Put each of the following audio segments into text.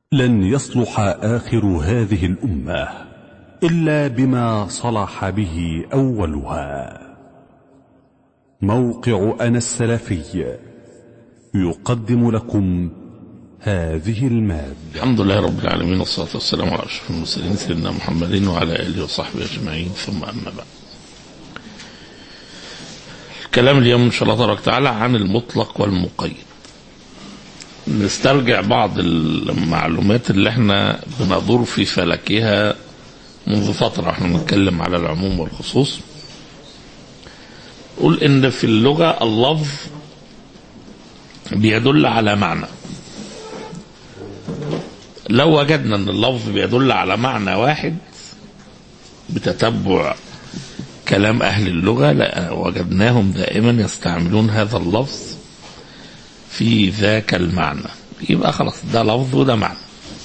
لن يصلح آخر هذه الأمة إلا بما صلح به أولها موقع أنا السلفي يقدم لكم هذه المادة الحمد لله رب العالمين والصلاة والسلام على أشرف المرسلين سيدنا محمد وعلى آله وصحبه أجمعين ثم أما بعد الكلام اليوم إن شاء الله تبارك وتعالى عن المطلق والمقيد نسترجع بعض المعلومات اللي احنا بندور في فلكها منذ فترة احنا بنتكلم على العموم والخصوص قل ان في اللغة اللفظ بيدل على معنى لو وجدنا ان اللفظ بيدل على معنى واحد بتتبع كلام اهل اللغة لا وجدناهم دائما يستعملون هذا اللفظ في ذاك المعنى يبقى خلاص ده لفظ وده معنى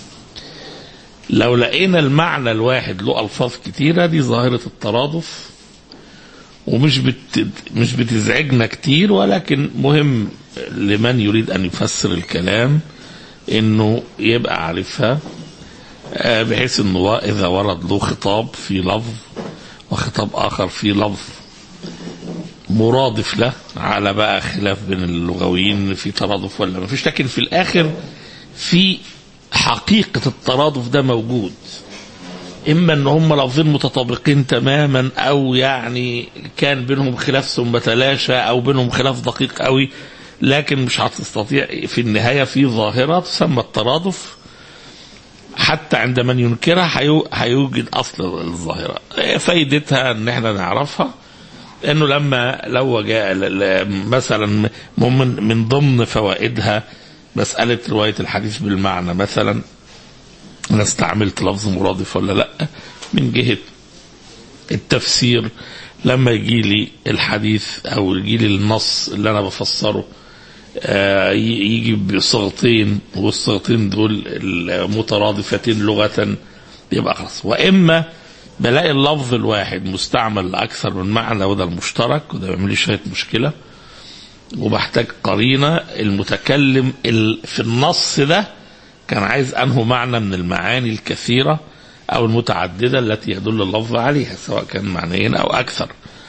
لو لقينا المعنى الواحد له الفاظ كتيرة دي ظاهرة الترادف ومش بت... مش بتزعجنا كتير ولكن مهم لمن يريد ان يفسر الكلام انه يبقى عارفها بحيث انه اذا ورد له خطاب في لفظ وخطاب اخر في لفظ مرادف له على بقى خلاف بين اللغويين في ترادف ولا ما فيش لكن في الاخر في حقيقة الترادف ده موجود اما ان هم لفظين متطابقين تماما او يعني كان بينهم خلاف ثم تلاشى او بينهم خلاف دقيق قوي لكن مش هتستطيع في النهاية في ظاهرة تسمى الترادف حتى عند من ينكرها هيوجد اصل الظاهرة فايدتها ان احنا نعرفها انه لما لو جاء مثلا من من ضمن فوائدها مسألة رواية الحديث بالمعنى مثلا انا استعملت لفظ مرادف ولا لا من جهة التفسير لما يجي لي الحديث او يجي لي النص اللي انا بفسره يجي بصيغتين والصيغتين دول مترادفتين لغة يبقى خلاص واما بلاقي اللفظ الواحد مستعمل لأكثر من معنى وده المشترك وده بيعمل لي شوية مشكلة وبحتاج قرينة المتكلم في النص ده كان عايز أنه معنى من المعاني الكثيرة أو المتعددة التي يدل اللفظ عليها سواء كان معنيين أو أكثر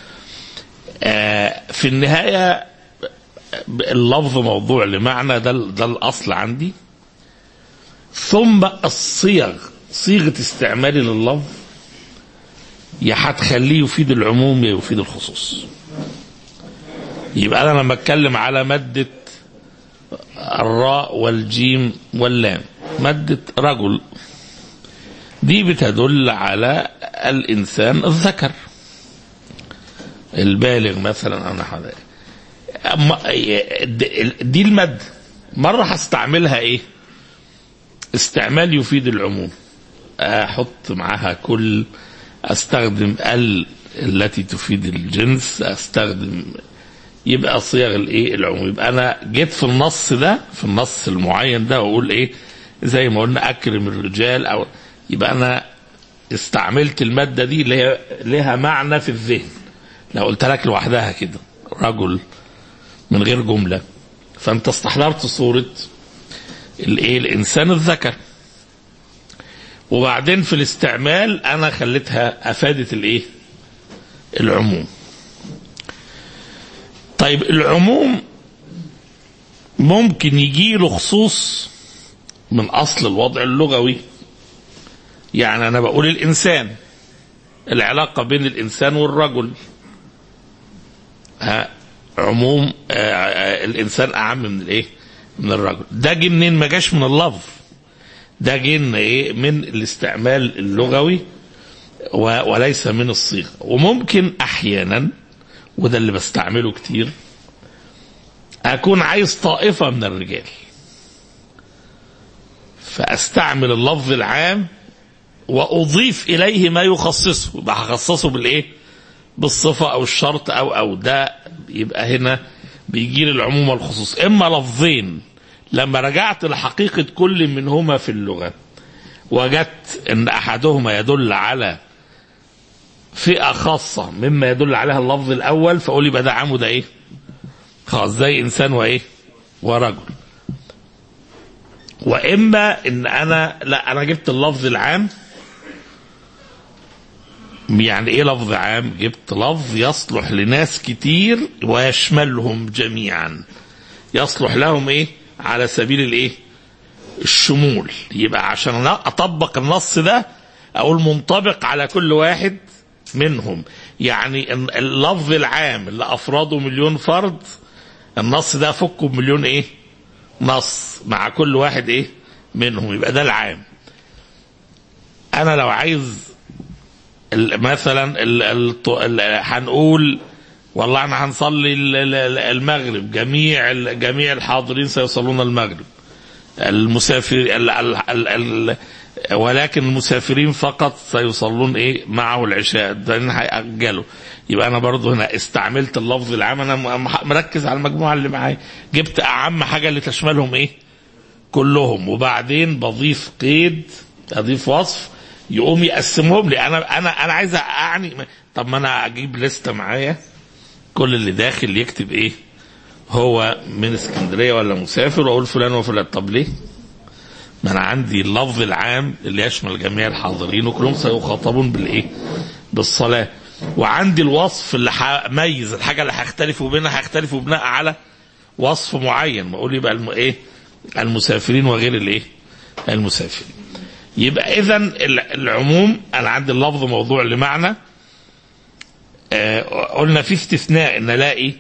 في النهاية اللفظ موضوع لمعنى ده, ده الأصل عندي ثم الصيغ صيغة استعمالي لللفظ يا هتخليه يفيد العموم يا يفيد الخصوص يبقى انا لما اتكلم على مادة الراء والجيم واللام مادة رجل دي بتدل على الانسان الذكر البالغ مثلا انا حضرتك دي المادة مرة هستعملها ايه استعمال يفيد العموم احط معاها كل استخدم ال التي تفيد الجنس استخدم يبقى صيغ الايه العموم يبقى انا جيت في النص ده في النص المعين ده واقول ايه زي ما قلنا اكرم الرجال او يبقى انا استعملت الماده دي اللي هي لها معنى في الذهن لو قلت لك لوحدها كده رجل من غير جمله فانت استحضرت صوره الايه الانسان الذكر وبعدين في الاستعمال انا خليتها افادت الايه العموم طيب العموم ممكن يجي له خصوص من اصل الوضع اللغوي يعني انا بقول الانسان العلاقة بين الانسان والرجل ها عموم آه الانسان اعم من الايه من الرجل ده جه منين ما جاش من اللفظ ده جن ايه من الاستعمال اللغوي وليس من الصيغه وممكن احيانا وده اللي بستعمله كتير اكون عايز طائفه من الرجال فاستعمل اللفظ العام واضيف اليه ما يخصصه يبقى هخصصه بالايه بالصفه او الشرط او او ده يبقى هنا بيجي لي العموم والخصوص اما لفظين لما رجعت لحقيقة كل منهما في اللغة وجدت ان احدهما يدل على فئة خاصة مما يدل عليها اللفظ الاول فاقول يبقى ده عام وده ايه خلاص زي انسان وايه ورجل واما ان انا لا انا جبت اللفظ العام يعني ايه لفظ عام جبت لفظ يصلح لناس كتير ويشملهم جميعا يصلح لهم ايه على سبيل الايه الشمول يبقى عشان اطبق النص ده اقول منطبق على كل واحد منهم يعني اللفظ العام اللي افراده مليون فرد النص ده فكه بمليون ايه نص مع كل واحد ايه منهم يبقى ده العام انا لو عايز مثلا هنقول والله احنا هنصلي المغرب جميع جميع الحاضرين سيصلون المغرب المسافر ال ال ال ال ولكن المسافرين فقط سيصلون ايه معه العشاء ده هيأجلوا يبقى انا برضو هنا استعملت اللفظ العام انا مركز على المجموعه اللي معايا جبت اعم حاجه اللي تشملهم ايه كلهم وبعدين بضيف قيد اضيف وصف يقوم يقسمهم لي انا انا انا عايز اعني طب ما انا اجيب لسته معايا كل اللي داخل يكتب ايه هو من اسكندريه ولا مسافر واقول فلان وفلان طب ليه ما انا عندي اللفظ العام اللي يشمل جميع الحاضرين وكلهم سيخاطبون بالايه بالصلاه وعندي الوصف اللي هميز الحاجه اللي هختلفوا بينها هختلفوا بناء على وصف معين ما اقول يبقى الم... ايه المسافرين وغير الايه المسافرين يبقى اذا العموم انا عندي اللفظ موضوع لمعنى آه قلنا في استثناء ان الاقي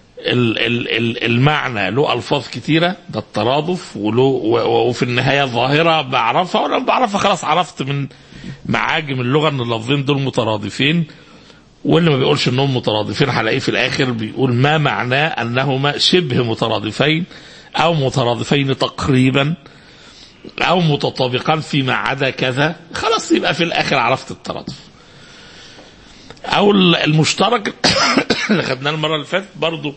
المعنى له الفاظ كتيره ده الترادف وله وفي النهايه ظاهره بعرفها ولما بعرفها خلاص عرفت من معاجم اللغه ان اللفظين دول مترادفين واللي ما بيقولش انهم مترادفين هلاقيه في الاخر بيقول ما معناه انهما شبه مترادفين او مترادفين تقريبا او متطابقان فيما عدا كذا خلاص يبقى في الاخر عرفت الترادف او المشترك اللي خدناه المره اللي فاتت برضه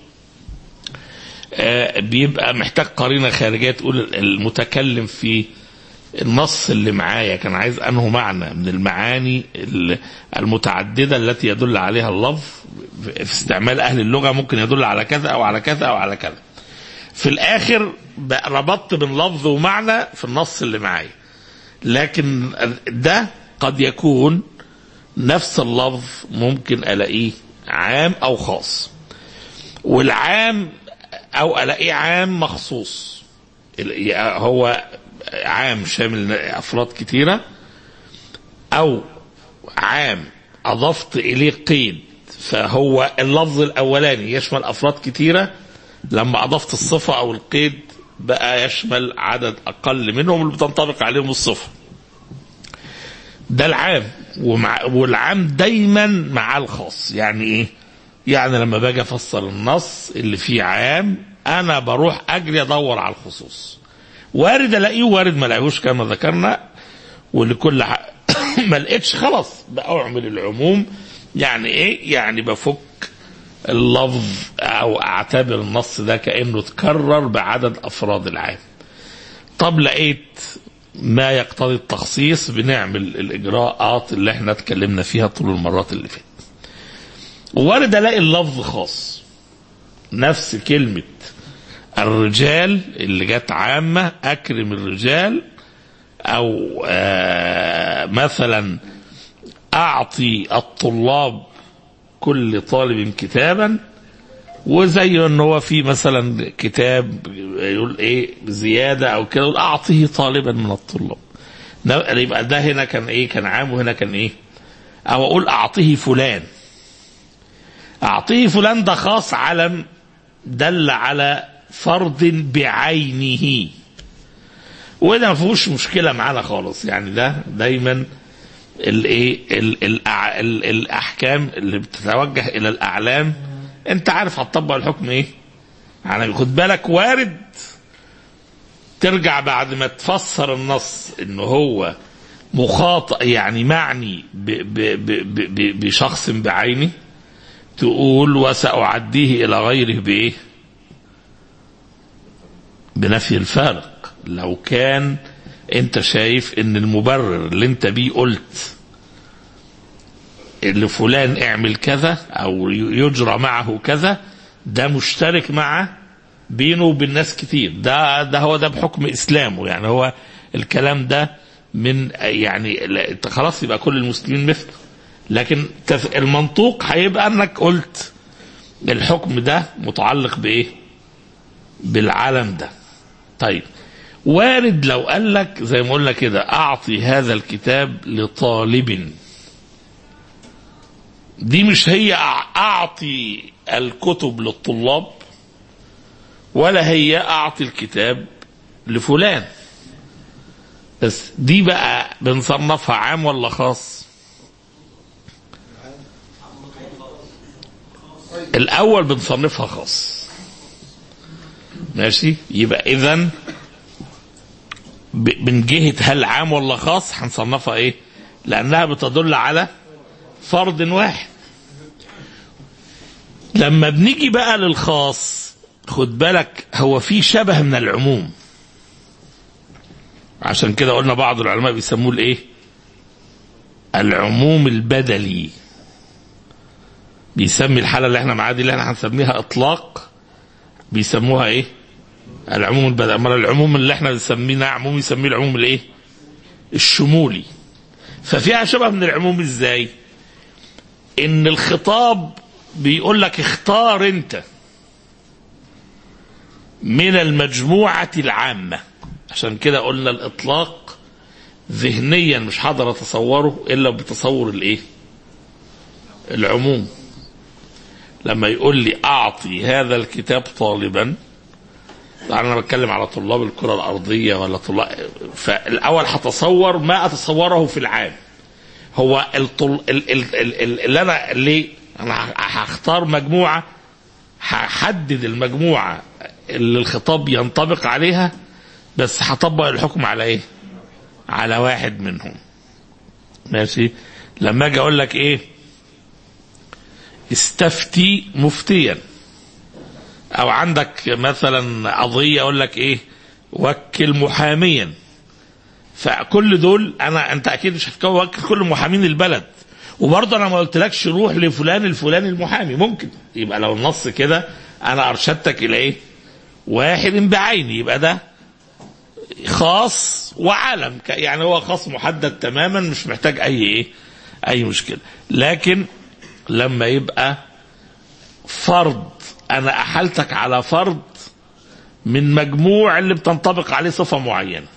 بيبقى محتاج قرينه خارجيه تقول المتكلم في النص اللي معايا كان عايز انه معنى من المعاني المتعدده التي يدل عليها اللفظ في استعمال اهل اللغه ممكن يدل على كذا او على كذا او على كذا. في الاخر ربطت بين لفظ ومعنى في النص اللي معايا. لكن ده قد يكون نفس اللفظ ممكن الاقيه عام او خاص. والعام او الاقيه عام مخصوص. هو عام شامل افراد كتيره او عام اضفت اليه قيد فهو اللفظ الاولاني يشمل افراد كتيره لما اضفت الصفه او القيد بقى يشمل عدد اقل منهم اللي بتنطبق عليهم الصفه ده العام ومع والعام دايما مع الخاص يعني ايه يعني لما باجي افسر النص اللي فيه عام انا بروح اجري ادور على الخصوص وارد الاقيه وارد ما الاقيهوش كما ذكرنا ولكل حق ما لقيتش خلاص باعمل العموم يعني ايه يعني بفك اللفظ او اعتبر النص ده كانه تكرر بعدد افراد العام طب لقيت ما يقتضي التخصيص بنعمل الاجراءات اللي احنا اتكلمنا فيها طول المرات اللي فاتت وارد الاقي اللفظ خاص نفس كلمه الرجال اللي جت عامة أكرم الرجال أو آه مثلا أعطي الطلاب كل طالب كتابا وزي ان هو في مثلا كتاب يقول ايه زياده او كده يقول اعطيه طالبا من الطلاب يبقى ده هنا كان ايه كان عام وهنا كان ايه او اقول اعطيه فلان اعطيه فلان ده خاص علم دل على فرد بعينه وده ما فيهوش مشكله معانا خالص يعني ده دايما الايه الاحكام اللي بتتوجه الى الاعلام انت عارف هتطبق الحكم ايه يعني خد بالك وارد ترجع بعد ما تفسر النص ان هو مخاطئ يعني معني ب ب ب ب بشخص بعينه تقول وسأعديه إلى غيره بإيه؟ بنفي الفارق لو كان انت شايف ان المبرر اللي انت بيه قلت اللي فلان اعمل كذا او يجرى معه كذا ده مشترك مع بينه وبين ناس كتير ده ده هو ده بحكم اسلامه يعني هو الكلام ده من يعني لا- خلاص يبقى كل المسلمين مثله لكن تف- المنطوق هيبقى انك قلت الحكم ده متعلق بايه بالعالم ده طيب وارد لو قال لك زي ما قلنا كده اعطي هذا الكتاب لطالب دي مش هي أع- اعطي الكتب للطلاب ولا هي اعطي الكتاب لفلان بس دي بقى بنصنفها عام ولا خاص الاول بنصنفها خاص ماشي يبقى اذا ب- من جهه هل عام ولا خاص هنصنفها ايه لانها بتدل على فرد واحد لما بنيجي بقى للخاص خد بالك هو في شبه من العموم عشان كده قلنا بعض العلماء بيسموه الايه العموم البدلي بيسمي الحالة اللي احنا معاها دي اللي احنا هنسميها اطلاق بيسموها ايه العموم البدلي اما العموم اللي احنا بنسميه عموم يسميه العموم الايه الشمولي ففيها شبه من العموم ازاي ان الخطاب بيقول لك اختار انت من المجموعة العامة عشان كده قلنا الإطلاق ذهنيا مش هقدر أتصوره إلا بتصور الإيه؟ العموم لما يقول لي أعطي هذا الكتاب طالبا طبعا أنا بتكلم على طلاب الكرة الأرضية ولا طلاب فالأول هتصور ما أتصوره في العام هو الطل... ال... ال... ال... ال... اللي أنا ليه أنا هختار مجموعة هحدد المجموعة اللي الخطاب ينطبق عليها بس هطبق الحكم على ايه على واحد منهم ماشي لما اجي اقول لك ايه استفتي مفتيا او عندك مثلا قضيه اقول لك ايه وكل محاميا فكل دول انا انت اكيد مش هتوكل كل محامين البلد وبرضه انا ما قلتلكش روح لفلان الفلاني المحامي ممكن يبقى لو النص كده انا ارشدتك الى ايه واحد بعيني يبقى ده خاص وعالم ك- يعني هو خاص محدد تماما مش محتاج اي ايه اي مشكله لكن لما يبقى فرد انا احلتك على فرد من مجموع اللي بتنطبق عليه صفه معينه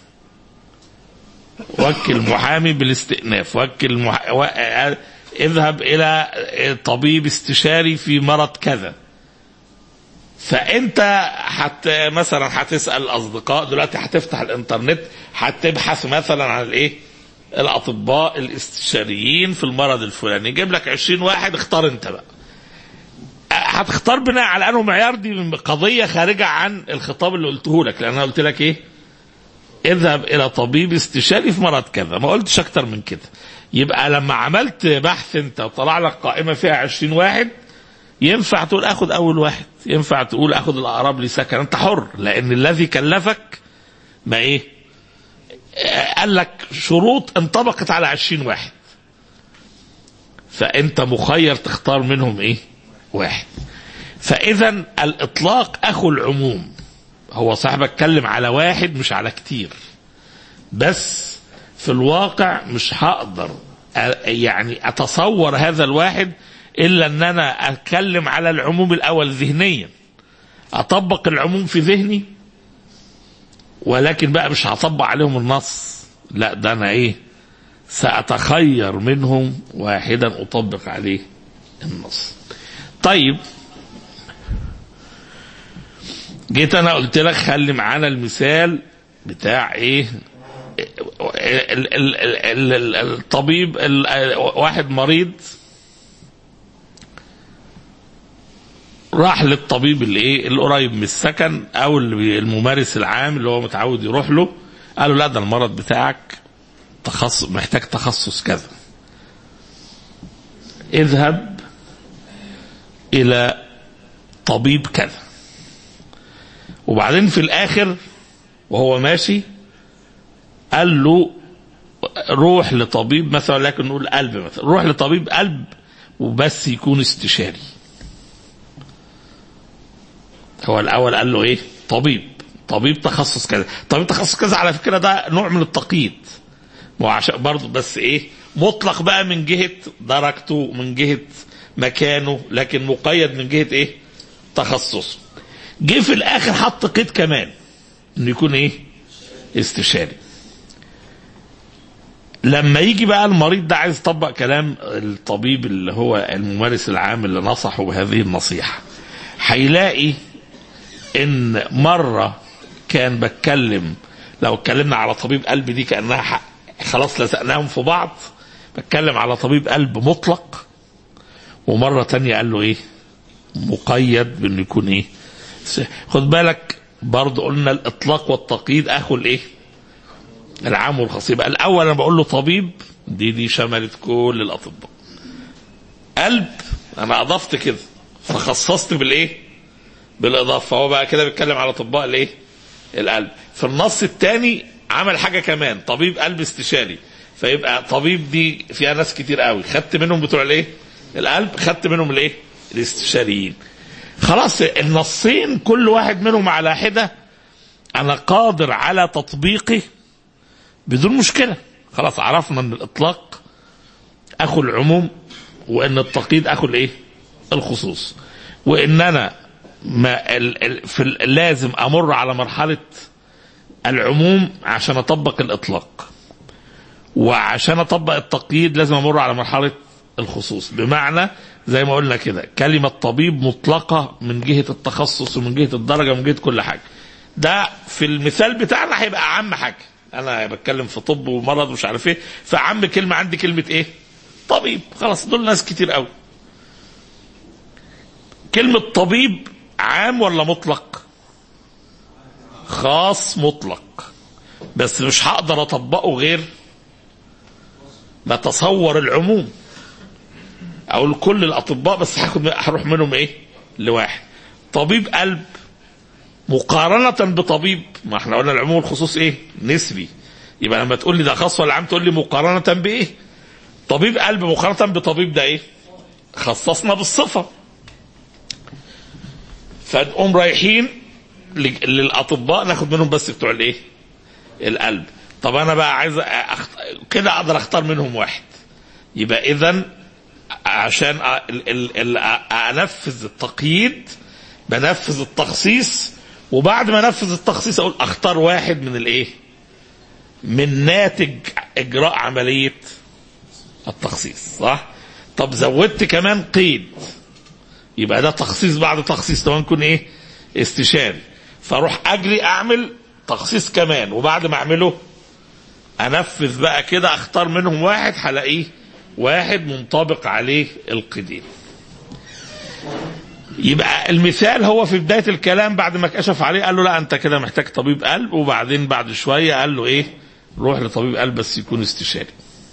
وكل محامي بالاستئناف وكل مح... و... اذهب الى طبيب استشاري في مرض كذا فانت حت مثلا هتسال الاصدقاء دلوقتي هتفتح الانترنت هتبحث مثلا عن الايه الاطباء الاستشاريين في المرض الفلاني يجيب لك 20 واحد اختار انت بقى هتختار بناء على انه معيار دي قضيه خارجه عن الخطاب اللي قلته لك لان انا قلت لك ايه اذهب الى طبيب استشاري في مرض كذا ما قلتش اكتر من كده يبقى لما عملت بحث انت وطلع لك قائمه فيها 20 واحد ينفع تقول اخد اول واحد ينفع تقول اخد الاقرب لي سكن انت حر لان الذي كلفك ما ايه آه، قال لك شروط انطبقت على 20 واحد فانت مخير تختار منهم ايه واحد فاذا الاطلاق اخو العموم هو صاحب اتكلم على واحد مش على كتير بس في الواقع مش هقدر أ- يعني اتصور هذا الواحد الا ان انا اتكلم على العموم الاول ذهنيا اطبق العموم في ذهني ولكن بقى مش هطبق عليهم النص لا ده انا ايه ساتخير منهم واحدا اطبق عليه النص طيب جيت انا قلت لك خلي معانا المثال بتاع ايه ال- ال- ال- ال- الطبيب ال- واحد مريض راح للطبيب اللي ايه القريب من السكن او اللي بي- الممارس العام اللي هو متعود يروح له قال له لا ده المرض بتاعك تخصص محتاج تخصص كذا اذهب الى طبيب كذا وبعدين في الاخر وهو ماشي قال له روح لطبيب مثلا لكن نقول قلب مثلا روح لطبيب قلب وبس يكون استشاري هو الاول قال له ايه طبيب طبيب تخصص كذا طبيب تخصص كذا على فكره ده نوع من التقييد وعشان برضه بس ايه مطلق بقى من جهه درجته من جهه مكانه لكن مقيد من جهه ايه تخصصه جه في الاخر حط قيد كمان انه يكون ايه استشاري لما يجي بقى المريض ده عايز يطبق كلام الطبيب اللي هو الممارس العام اللي نصحه بهذه النصيحه هيلاقي ان مره كان بتكلم لو اتكلمنا على طبيب قلب دي كانها حق خلاص لزقناهم في بعض بتكلم على طبيب قلب مطلق ومره تانية قال له ايه مقيد بانه يكون ايه خد بالك برضه قلنا الاطلاق والتقييد اخو الايه العام والخاص يبقى الاول انا بقول له طبيب دي دي شملت كل الاطباء قلب انا اضفت كده فخصصت بالايه بالاضافه فهو بقى كده بيتكلم على اطباء الايه القلب في النص الثاني عمل حاجه كمان طبيب قلب استشاري فيبقى طبيب دي فيها ناس كتير قوي خدت منهم بتوع الايه القلب خدت منهم الايه الاستشاريين خلاص النصين كل واحد منهم على حده انا قادر على تطبيقه بدون مشكله خلاص عرفنا ان الاطلاق اخو العموم وان التقييد اخو الايه الخصوص وان انا ما ال ال في ال لازم امر على مرحله العموم عشان اطبق الاطلاق وعشان اطبق التقييد لازم امر على مرحله الخصوص بمعنى زي ما قلنا كده كلمه طبيب مطلقه من جهه التخصص ومن جهه الدرجه ومن جهه كل حاجه ده في المثال بتاعنا هيبقى اعم حاجه انا بتكلم في طب ومرض ومش عارف ايه فاعم كلمه عندي كلمه ايه طبيب خلاص دول ناس كتير قوي كلمه طبيب عام ولا مطلق خاص مطلق بس مش هقدر اطبقه غير بتصور العموم اقول كل الاطباء بس هاخد هروح منهم ايه لواحد طبيب قلب مقارنة بطبيب ما احنا قلنا العموم والخصوص ايه نسبي يبقى لما تقول لي ده خاص ولا عام تقول لي مقارنة بايه طبيب قلب مقارنة بطبيب ده ايه خصصنا بالصفة فنقوم رايحين للاطباء ناخد منهم بس بتوع الايه القلب طب انا بقى عايز أخت... كده اقدر اختار منهم واحد يبقى اذا عشان ال... ال... ال... انفذ التقييد بنفذ التخصيص وبعد ما انفذ التخصيص اقول اختار واحد من الايه من ناتج اجراء عمليه التخصيص صح طب زودت كمان قيد يبقى ده تخصيص بعد تخصيص طبعا يكون ايه استشاري فاروح اجري اعمل تخصيص كمان وبعد ما اعمله انفذ بقى كده اختار منهم واحد هلاقيه واحد منطبق عليه القيدين يبقى المثال هو في بدايه الكلام بعد ما كشف عليه قال له لا انت كده محتاج طبيب قلب وبعدين بعد شويه قال له ايه روح لطبيب قلب بس يكون استشاري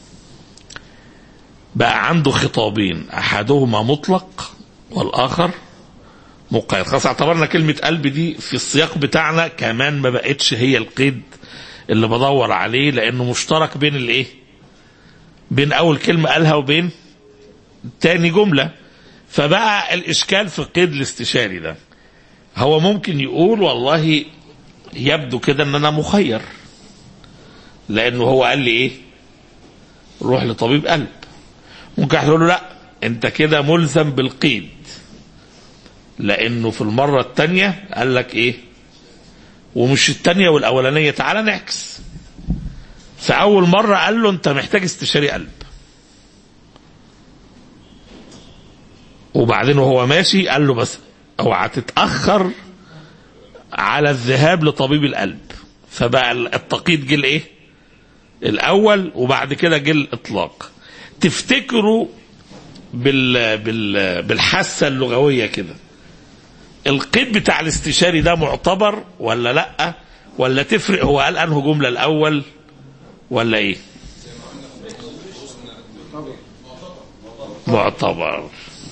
بقى عنده خطابين احدهما مطلق والاخر مقيد خلاص اعتبرنا كلمه قلب دي في السياق بتاعنا كمان ما بقتش هي القيد اللي بدور عليه لانه مشترك بين الايه بين اول كلمه قالها وبين تاني جمله فبقى الاشكال في القيد الاستشاري ده هو ممكن يقول والله يبدو كده ان انا مخير لانه هو قال لي ايه روح لطبيب قلب ممكن هتقول له لا انت كده ملزم بالقيد لانه في المره الثانيه قال لك ايه ومش الثانيه والاولانيه تعالى نعكس في اول مره قال له انت محتاج استشاري قلب وبعدين وهو ماشي قال له بس اوعى تتاخر على الذهاب لطبيب القلب فبقى التقييد جه الايه الاول وبعد كده جه الاطلاق تفتكروا بال بال بالحاسه اللغويه كده القيد بتاع الاستشاري ده معتبر ولا لا ولا تفرق هو قال انه جمله الاول ولا ايه معتبر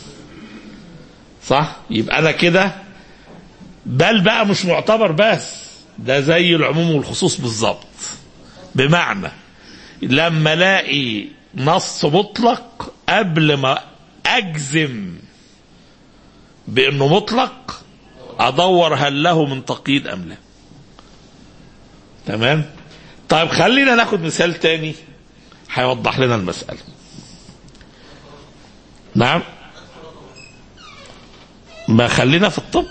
صح يبقى انا كده بل بقى مش معتبر بس ده زي العموم والخصوص بالظبط بمعنى لما الاقي نص مطلق قبل ما اجزم بانه مطلق ادور هل له من تقييد ام لا تمام طيب خلينا ناخد مثال تاني هيوضح لنا المسألة نعم ما خلينا في الطب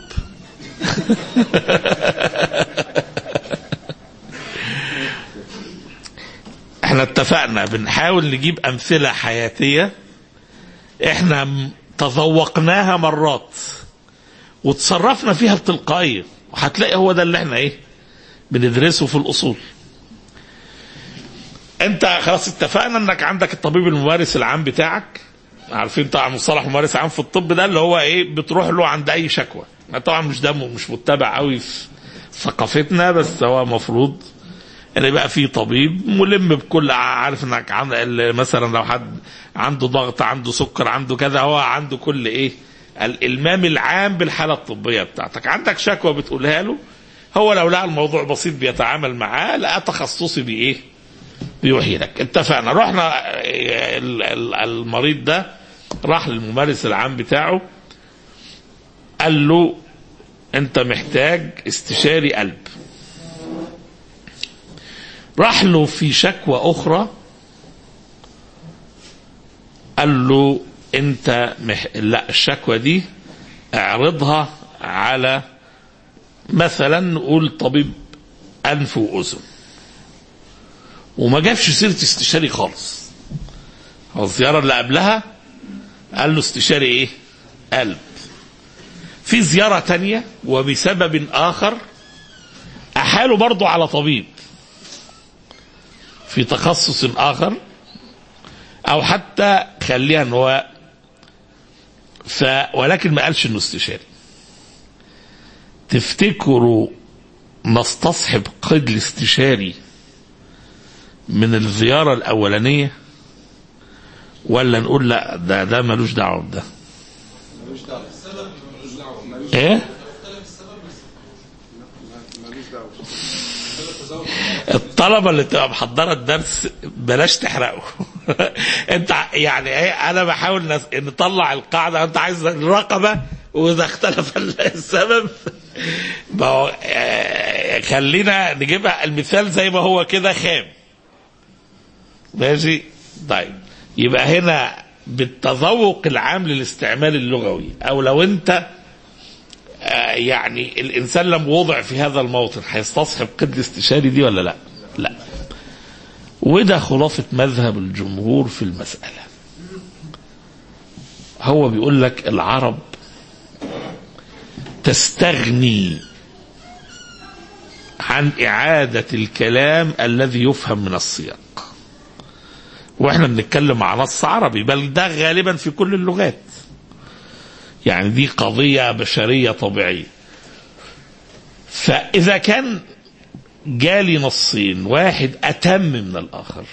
احنا اتفقنا بنحاول نجيب امثله حياتيه احنا م- تذوقناها مرات وتصرفنا فيها بتلقائيه وهتلاقي هو ده اللي احنا ايه بندرسه في الاصول انت خلاص اتفقنا انك عندك الطبيب الممارس العام بتاعك عارفين طبعا مصطلح ممارس عام في الطب ده اللي هو ايه بتروح له عند اي شكوى طبعا مش ده مش متبع قوي في ثقافتنا بس هو مفروض ان يبقى في طبيب ملم بكل عارف انك عن مثلا لو حد عنده ضغط عنده سكر عنده كذا هو عنده كل ايه الالمام العام بالحاله الطبيه بتاعتك عندك شكوى بتقولها له هو لو لقى الموضوع بسيط بيتعامل معاه لقى تخصصي بايه بيوحي لك اتفقنا رحنا ال- ال- المريض ده راح للممارس العام بتاعه قال له انت محتاج استشاري قلب راح له في شكوى اخرى قال له انت مح... لا الشكوى دي اعرضها على مثلا نقول طبيب انف واذن وما جابش سيره استشاري خالص هو الزياره اللي قبلها قال له استشاري ايه قلب في زياره تانية وبسبب اخر احاله برضه على طبيب في تخصص اخر او حتى خليها ان هو ف ولكن ما قالش انه استشاري تفتكروا نستصحب قيد الاستشاري من الزيارة الأولانية ولا نقول لا ده ده ملوش دعوة بده ايه الطلبه اللي تبقى محضره الدرس بلاش تحرقه انت ع- يعني ايه انا بحاول نس- نطلع القاعده انت عايز الرقبه واذا اختلف السبب ما هو آه، خلينا نجيبها المثال زي ما هو كده خام ماشي طيب يبقى هنا بالتذوق العام للاستعمال اللغوي او لو انت آه، يعني الانسان لم وضع في هذا الموطن هيستصحب قيد الاستشاري دي ولا لا؟ لا. وده خلاصه مذهب الجمهور في المساله. هو بيقول لك العرب تستغني عن اعاده الكلام الذي يفهم من السياق. واحنا بنتكلم عن نص عربي بل ده غالبا في كل اللغات. يعني دي قضية بشرية طبيعية فإذا كان جالي نصين واحد أتم من الآخر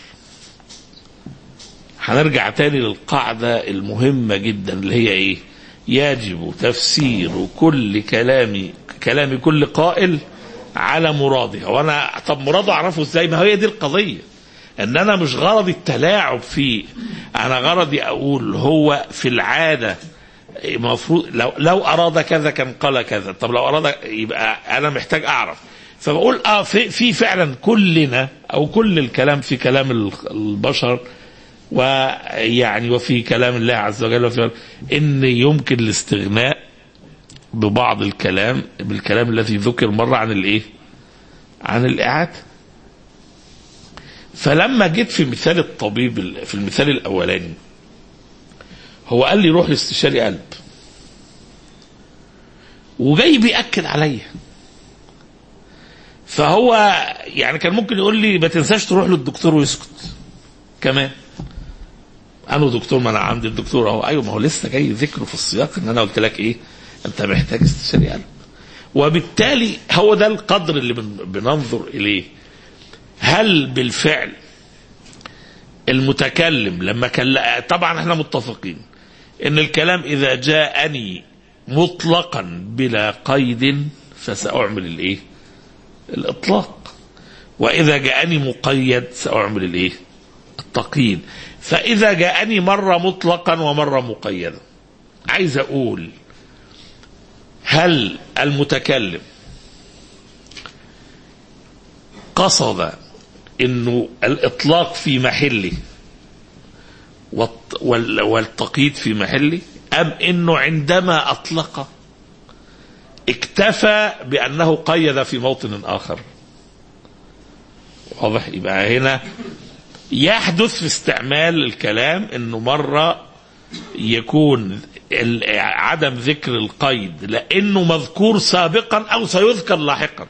هنرجع تاني للقاعدة المهمة جدا اللي هي إيه يجب تفسير كل كلام كلام كل قائل على مراده وانا طب مراده اعرفه ازاي ما هي دي القضيه ان انا مش غرضي التلاعب فيه انا غرضي اقول هو في العاده المفروض لو لو اراد كذا كان قال كذا طب لو اراد يبقى انا محتاج اعرف فبقول اه في, في فعلا كلنا او كل الكلام في كلام ال- البشر ويعني وفي كلام الله عز وجل وفي ان يمكن الاستغناء ببعض الكلام بالكلام الذي ذكر مره عن الايه؟ عن الاعاده. فلما جيت في مثال الطبيب ال- في المثال الاولاني هو قال لي روح لاستشاري قلب وجاي بيأكد عليا فهو يعني كان ممكن يقول لي ما تنساش تروح للدكتور ويسكت كمان انا دكتور ما انا عندي الدكتور اهو ايوه ما هو لسه جاي ذكره في السياق ان انا قلت لك ايه انت محتاج استشاري قلب وبالتالي هو ده القدر اللي بن- بننظر اليه هل بالفعل المتكلم لما كان طبعا احنا متفقين ان الكلام اذا جاءني مطلقا بلا قيد فساعمل الايه الاطلاق واذا جاءني مقيد ساعمل الايه التقييد فاذا جاءني مره مطلقا ومره مقيدا عايز اقول هل المتكلم قصد انه الاطلاق في محله والت- وال- والتقييد في محله ام انه عندما اطلق اكتفى بانه قيد في موطن اخر واضح يبقى هنا يحدث في استعمال الكلام انه مره يكون ال- عدم ذكر القيد لانه مذكور سابقا او سيذكر لاحقا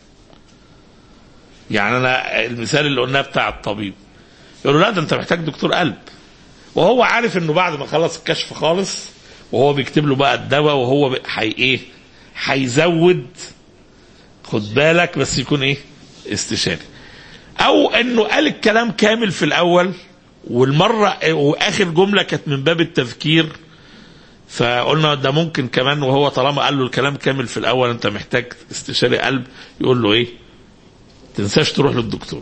يعني انا المثال اللي قلناه بتاع الطبيب يقول له لا ده انت محتاج دكتور قلب وهو عارف انه بعد ما خلص الكشف خالص وهو بيكتب له بقى الدواء وهو بي- حي ايه هيزود خد بالك بس يكون ايه استشاري او انه قال الكلام كامل في الاول والمره واخر جمله كانت من باب التذكير فقلنا ده ممكن كمان وهو طالما قال له الكلام كامل في الاول انت محتاج استشاري قلب يقول له ايه تنساش تروح للدكتور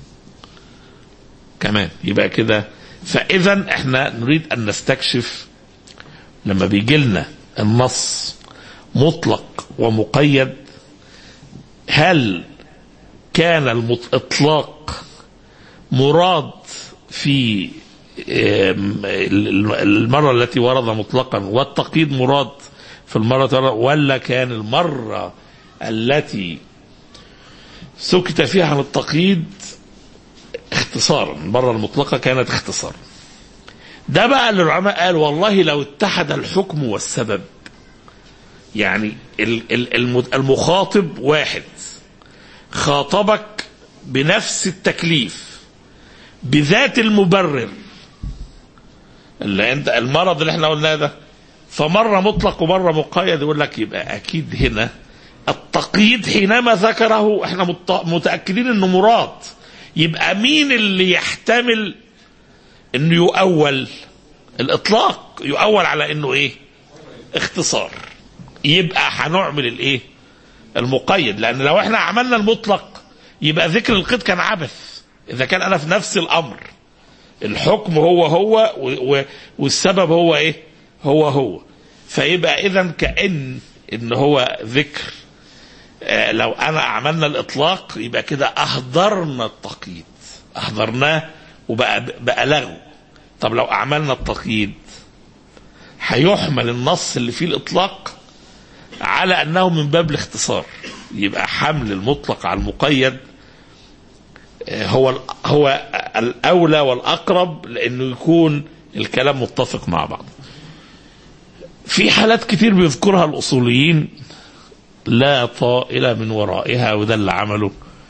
كمان يبقى كده فاذا احنا نريد ان نستكشف لما بيجي لنا النص مطلق ومقيد هل كان الاطلاق مراد في آم، المرة التي ورد مطلقا والتقييد مراد في المرة الأخرى، ولا كان المرة التي سكت فيها عن التقييد اختصارا المرة المطلقة كانت اختصارا ده بقى اللي العلماء قال والله لو اتحد الحكم والسبب يعني ال- ال- الم- المخاطب واحد خاطبك بنفس التكليف بذات المبرر اللي انت المرض اللي احنا قلناه ده فمره مطلق ومره مقيد يقول لك يبقى اكيد هنا التقييد حينما ذكره احنا مت- متاكدين انه مراد يبقى مين اللي يحتمل انه يؤول الاطلاق يؤول على انه ايه اختصار يبقى هنعمل الايه المقيد لان لو احنا عملنا المطلق يبقى ذكر القيد كان عبث اذا كان انا في نفس الامر الحكم هو هو و- و- والسبب هو ايه هو هو فيبقى اذا كان ان هو ذكر آه، لو انا عملنا الاطلاق يبقى كده اهدرنا التقييد اهدرناه وبقى بقى لغو طب لو اعملنا التقييد هيحمل النص اللي فيه الاطلاق على انه من باب الاختصار يبقى حمل المطلق على المقيد آه، هو ال- هو الاولى والاقرب لانه يكون الكلام متفق مع بعض في حالات كتير بيذكرها الاصوليين لا طائل من ورائها وده اللي عمله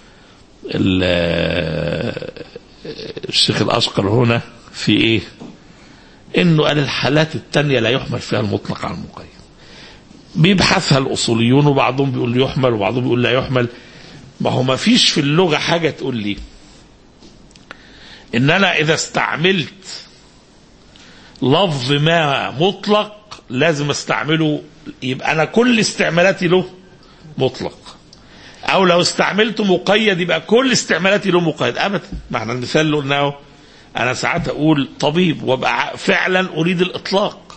ال- الشيخ الاشقر هنا في ايه انه قال الحالات التانية لا يحمل فيها المطلق على المقيد بيبحثها الاصوليون وبعضهم بيقول يحمل وبعضهم بيقول لا يحمل ما هو ما فيش في اللغة حاجة تقول لي ان انا اذا استعملت لفظ ما مطلق لازم استعمله يبقى انا كل استعمالاتي له مطلق او لو استعملته مقيد يبقى كل استعمالاتي له مقيد ابدا ما احنا المثال اللي قلناه انا ساعات اقول طبيب وابقى فعلا اريد الاطلاق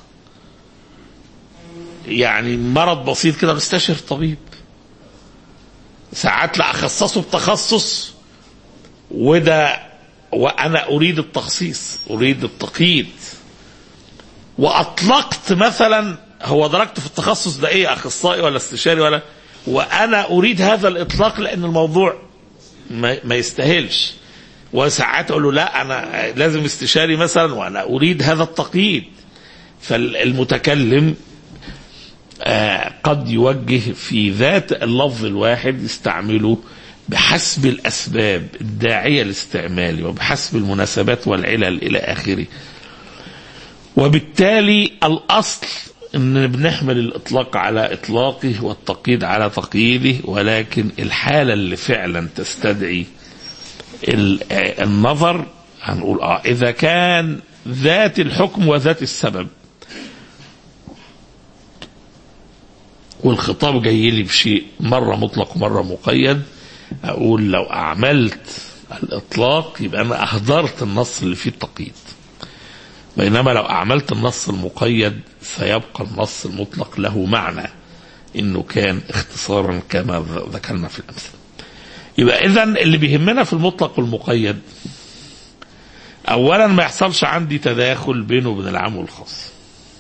يعني مرض بسيط كده بستشير طبيب ساعات لا اخصصه بتخصص وده وانا اريد التخصيص اريد التقييد واطلقت مثلا هو درجته في التخصص ده ايه اخصائي ولا استشاري ولا وانا اريد هذا الاطلاق لان الموضوع ما, ما يستاهلش وساعات اقول له لا انا لازم استشاري مثلا وانا اريد هذا التقييد فالمتكلم آه، قد يوجه في ذات اللفظ الواحد يستعمله بحسب الاسباب الداعيه لاستعماله وبحسب المناسبات والعلل الى اخره وبالتالي الاصل ان بنحمل الاطلاق على اطلاقه والتقييد على تقييده ولكن الحاله اللي فعلا تستدعي ال- آه، النظر هنقول اه اذا كان ذات الحكم وذات السبب والخطاب جاي لي بشيء مرة مطلق ومرة مقيد أقول لو أعملت الإطلاق يبقى أنا أهدرت النص اللي فيه التقييد بينما لو أعملت النص المقيد سيبقى النص المطلق له معنى انه كان اختصارا كما ذكرنا في الامثله يبقى اذا اللي بيهمنا في المطلق والمقيد اولا ما يحصلش عندي تداخل بينه وبين العام والخاص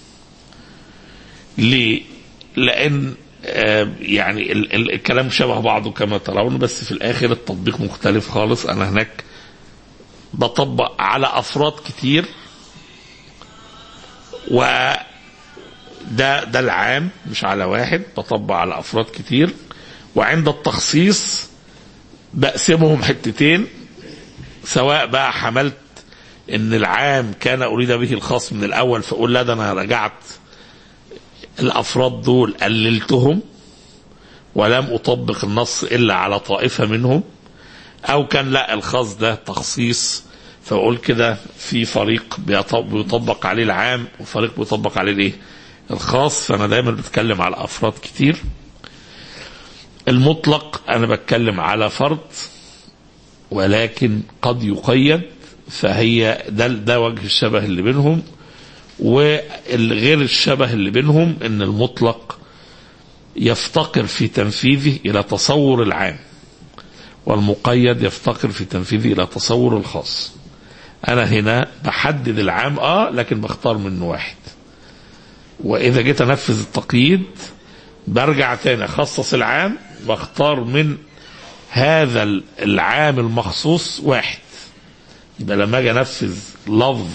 ليه لان آه يعني ال ال الكلام شبه بعضه كما ترون بس في الاخر التطبيق مختلف خالص انا هناك بطبق على افراد كتير و ده ده العام مش على واحد بطبق على افراد كتير وعند التخصيص بقسمهم حتتين سواء بقى حملت ان العام كان اريد به الخاص من الاول فاقول لا ده انا رجعت الافراد دول قللتهم ولم اطبق النص الا على طائفه منهم او كان لا الخاص ده تخصيص فاقول كده في فريق بيطبق عليه العام وفريق بيطبق عليه الايه الخاص فانا دايما بتكلم على افراد كتير المطلق انا بتكلم على فرد ولكن قد يقيد فهي ده ده وجه الشبه اللي بينهم والغير الشبه اللي بينهم ان المطلق يفتقر في تنفيذه الى تصور العام والمقيد يفتقر في تنفيذه الى تصور الخاص انا هنا بحدد العام اه لكن بختار منه واحد واذا جيت انفذ التقييد برجع تاني اخصص العام واختار من هذا العام المخصوص واحد يبقى لما اجي انفذ لفظ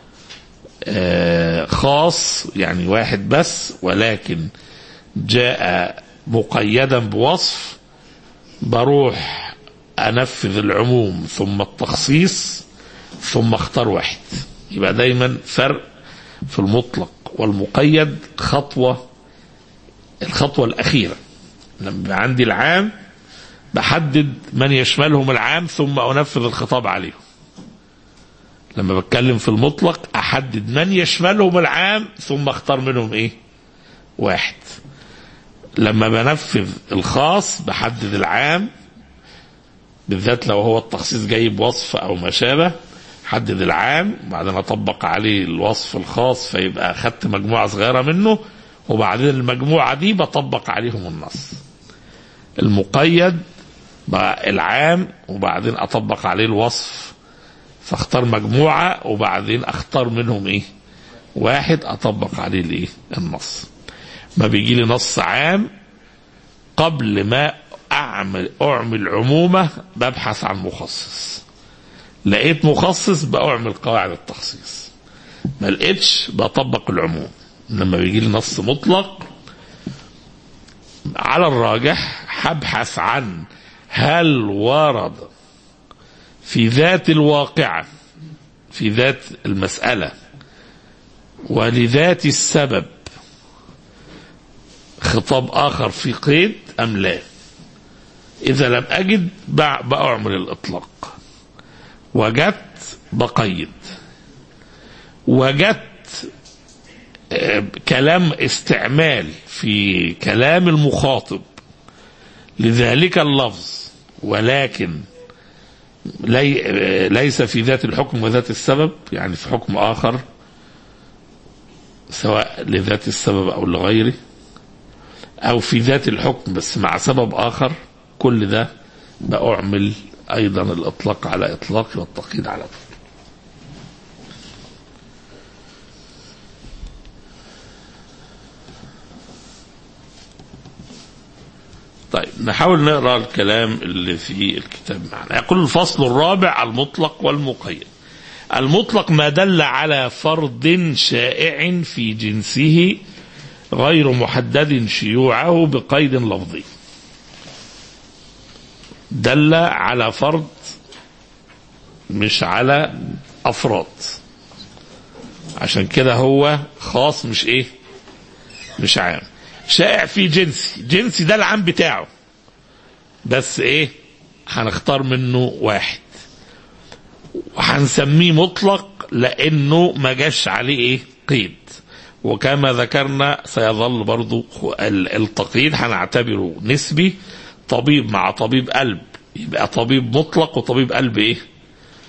آه خاص يعني واحد بس ولكن جاء مقيدا بوصف بروح انفذ العموم ثم التخصيص ثم اختار واحد يبقى دايما فرق في المطلق والمقيد خطوة الخطوة الأخيرة لما عندي العام بحدد من يشملهم العام ثم أنفذ الخطاب عليهم لما بتكلم في المطلق أحدد من يشملهم العام ثم اختار منهم إيه واحد لما بنفذ الخاص بحدد العام بالذات لو هو التخصيص جايب وصف أو ما شابه حدد العام وبعدين اطبق عليه الوصف الخاص فيبقى اخدت مجموعه صغيره منه وبعدين المجموعه دي بطبق عليهم النص المقيد بقى العام وبعدين اطبق عليه الوصف فاختار مجموعه وبعدين اختار منهم ايه واحد اطبق عليه الايه النص ما بيجي لي نص عام قبل ما اعمل اعمل عمومه ببحث عن مخصص لقيت مخصص بأعمل قواعد التخصيص ما لقيتش بطبق العموم لما بيجي لي نص مطلق على الراجح هبحث عن هل ورد في ذات الواقعة في ذات المسألة ولذات السبب خطاب آخر في قيد أم لا إذا لم أجد بأعمل الإطلاق وجدت بقيد وجدت كلام استعمال في كلام المخاطب لذلك اللفظ ولكن لي ليس في ذات الحكم وذات السبب يعني في حكم آخر سواء لذات السبب أو لغيره أو في ذات الحكم بس مع سبب آخر كل ده بأعمل أيضا الإطلاق على إطلاق والتقييد على إطلاق طيب نحاول نقرا الكلام اللي في الكتاب معنا يقول الفصل الرابع المطلق والمقيد المطلق ما دل على فرض شائع في جنسه غير محدد شيوعه بقيد لفظي دل على فرد مش على افراد عشان كده هو خاص مش ايه مش عام شائع في جنسي جنسي ده العام بتاعه بس ايه هنختار منه واحد وهنسميه مطلق لانه ما جاش عليه ايه قيد وكما ذكرنا سيظل برضو التقييد هنعتبره نسبي طبيب مع طبيب قلب يبقى طبيب مطلق وطبيب قلب ايه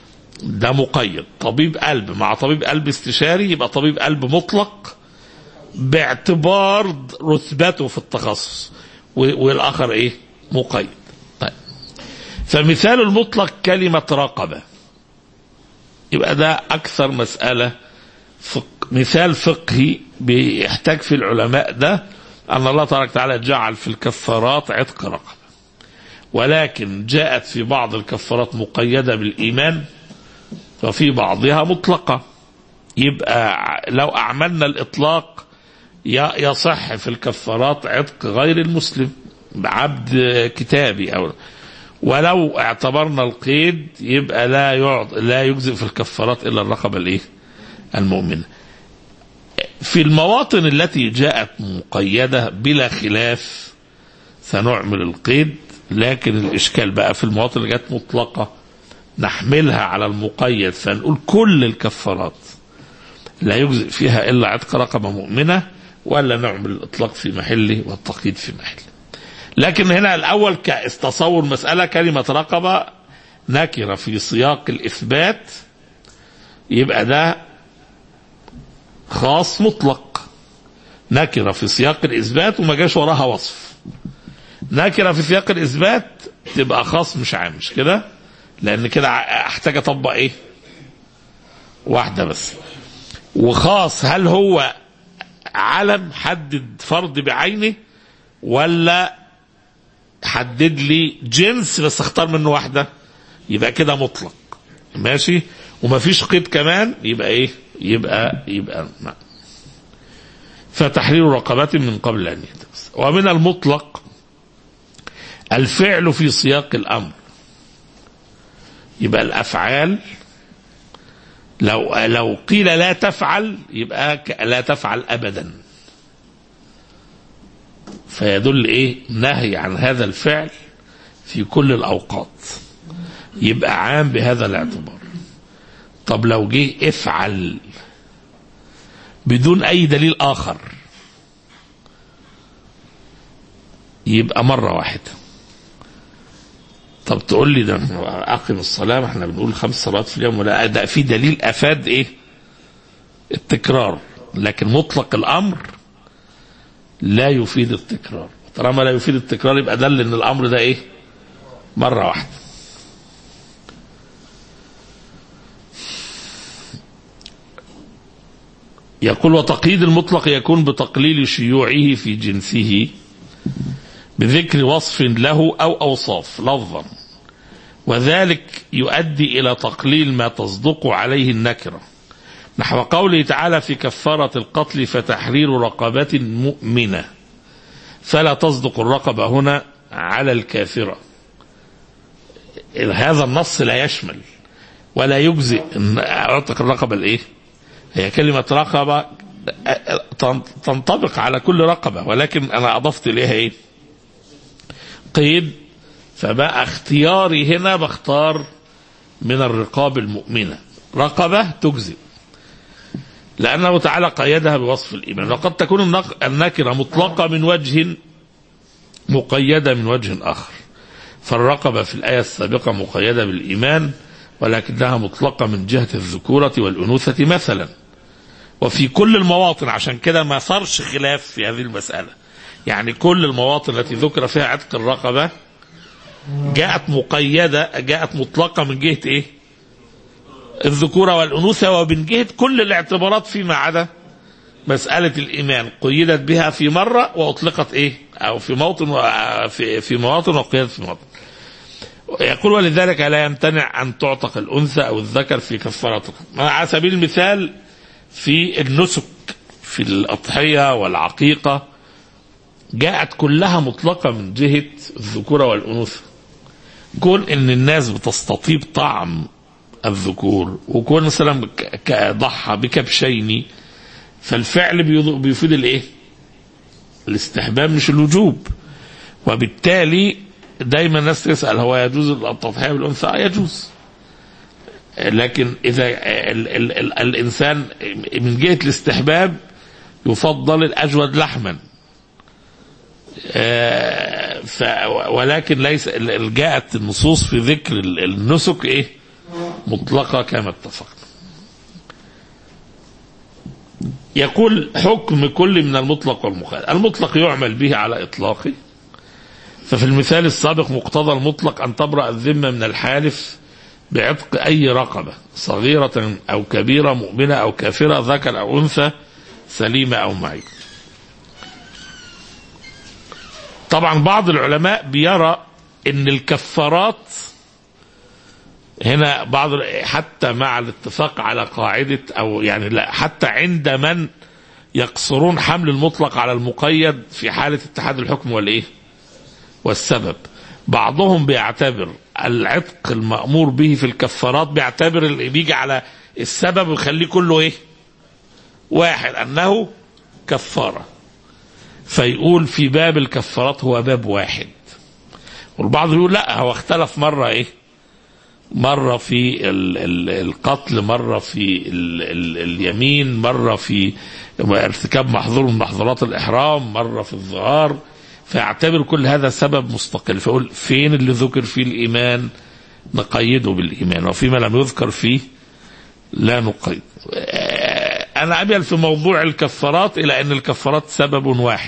ده مقيد طبيب قلب مع طبيب قلب استشاري يبقى طبيب قلب مطلق باعتبار رتبته في التخصص و- والاخر ايه مقيد طيب فمثال المطلق كلمة رقبة يبقى ده أكثر مسألة فق مثال فقهي بيحتاج في العلماء ده أن الله تبارك وتعالى جعل في الكفارات عتق رقبة ولكن جاءت في بعض الكفارات مقيدة بالإيمان وفي بعضها مطلقة يبقى لو أعملنا الإطلاق ي- يصح في الكفارات عتق غير المسلم عبد كتابي أو ولو اعتبرنا القيد يبقى لا يعط لا يجزئ في الكفارات الا الرقبه الايه؟ المؤمنه. في المواطن التي جاءت مقيده بلا خلاف سنعمل القيد لكن الاشكال بقى في المواطن اللي جت مطلقه نحملها على المقيد فنقول كل الكفارات لا يجزئ فيها الا عتق رقبه مؤمنه ولا نعمل الاطلاق في محله والتقييد في محله. لكن هنا الاول كتصور مساله كلمه رقبه نكره في سياق الاثبات يبقى ده خاص مطلق نكره في سياق الاثبات وما جاش وراها وصف نكره في سياق الاثبات تبقى خاص مش عام مش كده لان كده ع- احتاج اطبق ايه واحده بس وخاص هل هو علم حدد فرد بعينه ولا حدد لي جنس بس اختار منه واحده يبقى كده مطلق ماشي ومفيش قيد كمان يبقى ايه يبقى يبقى ما. فتحرير رقبات من قبل ان يحدث ومن المطلق الفعل في سياق الامر يبقى الافعال لو لو قيل لا تفعل يبقى ك- لا تفعل ابدا فيدل ايه نهي عن هذا الفعل في كل الاوقات يبقى عام بهذا الاعتبار طب لو جه افعل بدون اي دليل اخر يبقى مره واحده طب تقول لي ده اقم الصلاه ما احنا بنقول خمس صلوات في اليوم ولا ده في دليل افاد ايه التكرار لكن مطلق الامر لا يفيد التكرار طالما لا يفيد التكرار يبقى دل ان الامر ده ايه مره واحده يقول وتقييد المطلق يكون بتقليل شيوعه في جنسه بذكر وصف له او اوصاف لفظا وذلك يؤدي الى تقليل ما تصدق عليه النكره نحو قوله تعالى في كفاره القتل فتحرير رقبه مؤمنه فلا تصدق الرقبه هنا على الكافره هذا النص لا يشمل ولا يجزئ ان اعتق الرقبه الايه؟ هي كلمه رقبه تنطبق على كل رقبه ولكن انا اضفت اليها ايه؟ قيد فبقى اختياري هنا بختار من الرقاب المؤمنه رقبه تجزئ لأنه تعالى قيدها بوصف الإيمان وقد تكون النق- النكرة مطلقة من وجه مقيدة من وجه آخر فالرقبة في الآية السابقة مقيدة بالإيمان ولكنها مطلقة من جهة الذكورة والأنوثة مثلا وفي كل المواطن عشان كده ما صارش خلاف في هذه المسألة يعني كل المواطن التي ذكر فيها عتق الرقبة جاءت مقيدة جاءت مطلقة من جهة إيه الذكورة والأنوثة ومن جهة كل الاعتبارات فيما عدا مسألة الإيمان قيدت بها في مرة وأطلقت إيه أو في موطن و... في في مواطن وقيدت في مواطن يقول ولذلك لا يمتنع أن تعتق الأنثى أو الذكر في كفارة على سبيل المثال في النسك في الأضحية والعقيقة جاءت كلها مطلقة من جهة الذكورة والأنوثة كون إن الناس بتستطيب طعم الذكور وكون مثلا ك- ك- ضحى بكبشين فالفعل بيض- بيفيد الايه؟ الاستحباب مش الوجوب وبالتالي دايما الناس تسال هو يجوز التضحيه بالانثى؟ آه يجوز لكن اذا ال ال ال الانسان من جهه الاستحباب يفضل الاجود لحما آه، ف ولكن ليس ال- ال- جاءت النصوص في ذكر ال- النسك ايه؟ مطلقة كما اتفقنا يقول حكم كل من المطلق والمقيد المطلق يعمل به على إطلاقه ففي المثال السابق مقتضى المطلق أن تبرأ الذمة من الحالف بعتق أي رقبة صغيرة أو كبيرة مؤمنة أو كافرة ذكر أو أنثى سليمة أو معيب طبعا بعض العلماء بيرى ان الكفارات هنا بعض حتى مع الاتفاق على قاعدة او يعني لا حتى عند من يقصرون حمل المطلق على المقيد في حالة اتحاد الحكم والايه والسبب بعضهم بيعتبر العتق المأمور به في الكفارات بيعتبر اللي بيجي على السبب ويخليه كله ايه واحد انه كفاره فيقول في باب الكفارات هو باب واحد والبعض يقول لا هو اختلف مرة ايه مرة في ال ال القتل مرة في ال ال اليمين مرة في ارتكاب محظور من محظورات الإحرام مرة في الظهار فيعتبر كل هذا سبب مستقل فيقول فين اللي ذكر فيه الإيمان نقيده بالإيمان وفيما لم يذكر فيه لا نقيد أنا أميل في موضوع الكفارات إلى أن الكفارات سبب واحد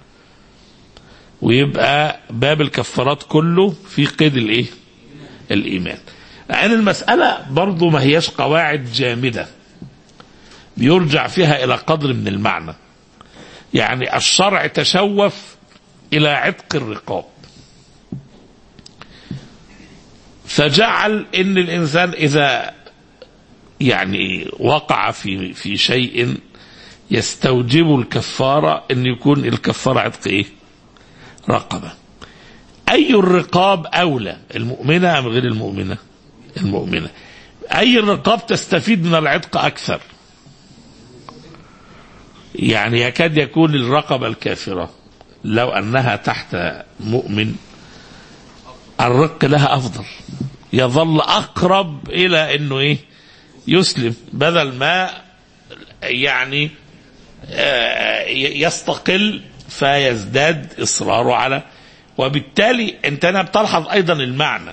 ويبقى باب الكفارات كله في قيد الإيه؟ الإيمان لأن المسألة برضو ما هياش قواعد جامدة بيرجع فيها إلى قدر من المعنى يعني الشرع تشوف إلى عتق الرقاب فجعل ان الانسان اذا يعني وقع في في شيء يستوجب الكفاره ان يكون الكفاره عتق ايه؟ رقبه. اي الرقاب اولى؟ المؤمنه ام غير المؤمنه؟ المؤمنه. اي الرقاب تستفيد من العتق اكثر؟ يعني يكاد يكون الرقبه الكافره لو انها تحت مؤمن الرق لها افضل يظل اقرب الى انه ايه يسلم بدل ما يعني يستقل فيزداد اصراره على وبالتالي انت هنا بتلحظ ايضا المعنى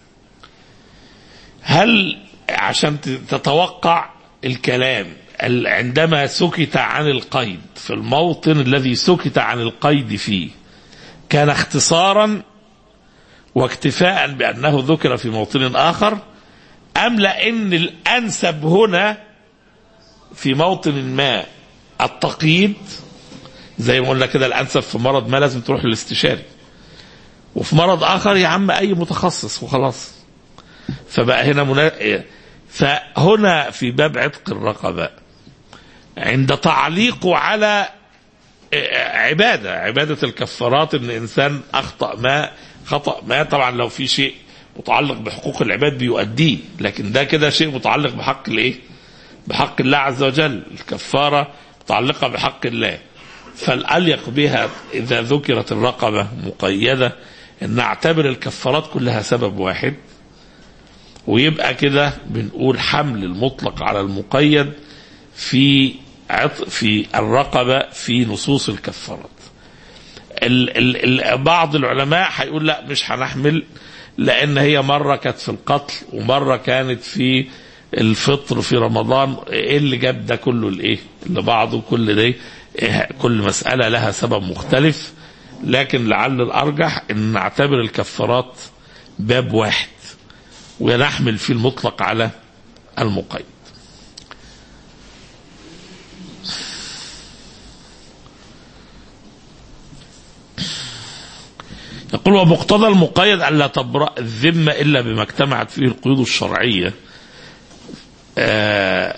هل عشان تتوقع الكلام عندما سكت عن القيد في الموطن الذي سكت عن القيد فيه كان اختصارا واكتفاء بأنه ذكر في موطن آخر أم لأن الأنسب هنا في موطن ما التقييد زي ما قلنا كده الأنسب في مرض ما لازم تروح للاستشاري وفي مرض آخر يا عم أي متخصص وخلاص فبقى هنا منا... فهنا في باب عتق الرقبة عند تعليقه على عبادة عبادة الكفارات ان انسان اخطأ ما خطأ ما طبعا لو في شيء متعلق بحقوق العباد بيؤديه لكن ده كده شيء متعلق بحق الايه بحق الله عز وجل الكفارة متعلقة بحق الله فالأليق بها إذا ذكرت الرقبة مقيدة أن نعتبر الكفارات كلها سبب واحد ويبقى كده بنقول حمل المطلق على المقيد في عط في الرقبة في نصوص الكفارات ال ال ال بعض العلماء هيقول لا مش هنحمل لان هي مره كانت في القتل ومره كانت في الفطر في رمضان ايه اللي جاب ده كله لايه لبعضه كل ده إيه كل مساله لها سبب مختلف لكن لعل الارجح ان نعتبر الكفارات باب واحد ونحمل فيه المطلق على المقيد يقول ومقتضى المقيد ألا تبرأ الذمة إلا بما اجتمعت فيه القيود الشرعية آه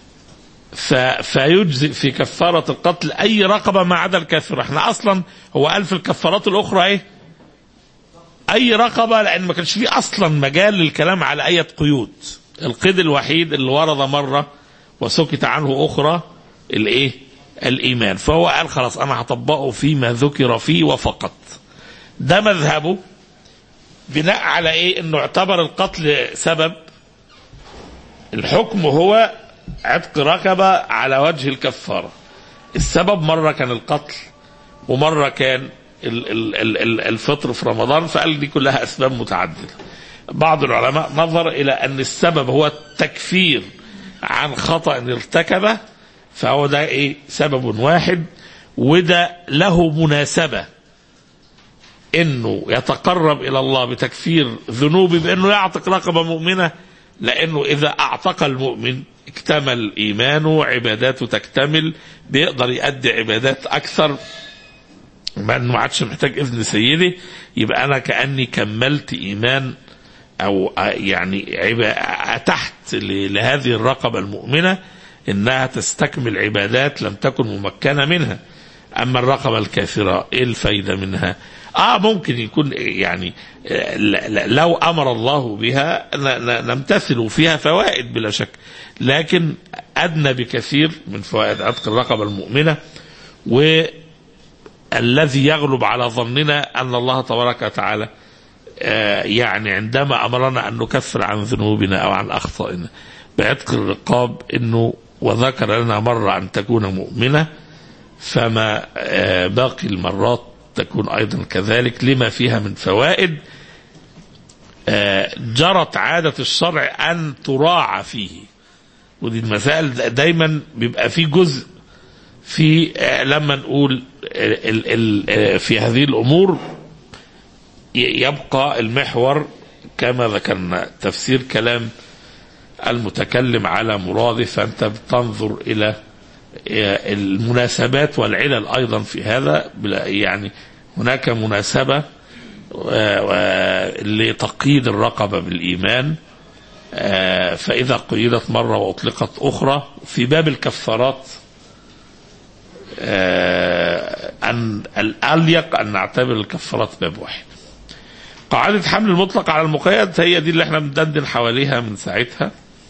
فيجزئ في كفارة القتل أي رقبة ما عدا الكافرة احنا أصلا هو قال في الكفارات الأخرى إيه أي رقبة لأن ما كانش فيه أصلا مجال للكلام على أي قيود القيد الوحيد اللي ورد مرة وسكت عنه أخرى الإيه الإيمان فهو قال خلاص أنا هطبقه فيما ذكر فيه وفقط ده مذهبه بناء على ايه انه اعتبر القتل سبب الحكم هو عتق ركبة على وجه الكفارة السبب مرة كان القتل ومرة كان ال ال ال ال الفطر في رمضان فقال دي كلها أسباب متعددة بعض العلماء نظر إلى أن السبب هو التكفير عن خطأ ارتكبه فهو ده ايه سبب واحد وده له مناسبة انه يتقرب الى الله بتكفير ذنوبه بانه يعتق رقبة مؤمنة لانه اذا اعتق المؤمن اكتمل ايمانه عباداته تكتمل بيقدر يؤدي عبادات اكثر ما انه ما عادش محتاج اذن سيدي يبقى انا كاني كملت ايمان او يعني اتحت لهذه الرقبه المؤمنه انها تستكمل عبادات لم تكن ممكنه منها اما الرقبه الكافره ايه الفايده منها اه ممكن يكون يعني لو امر الله بها نمتثل فيها فوائد بلا شك لكن ادنى بكثير من فوائد عتق الرقبه المؤمنه والذي يغلب على ظننا ان الله تبارك وتعالى يعني عندما امرنا ان نكفر عن ذنوبنا او عن اخطائنا بعتق الرقاب انه وذكر لنا مره ان تكون مؤمنه فما باقي المرات تكون ايضا كذلك لما فيها من فوائد جرت عاده الشرع ان تراعى فيه ودي المسائل دايما بيبقى في جزء في لما نقول في هذه الامور يبقى المحور كما ذكرنا تفسير كلام المتكلم على مراده فانت بتنظر الى المناسبات والعلل ايضا في هذا يعني هناك مناسبه لتقييد الرقبه بالايمان فاذا قيدت مره واطلقت اخرى في باب الكفارات ان الاليق ان نعتبر الكفارات باب واحد قاعدة حمل المطلق على المقيد هي دي اللي احنا بندندن حواليها من ساعتها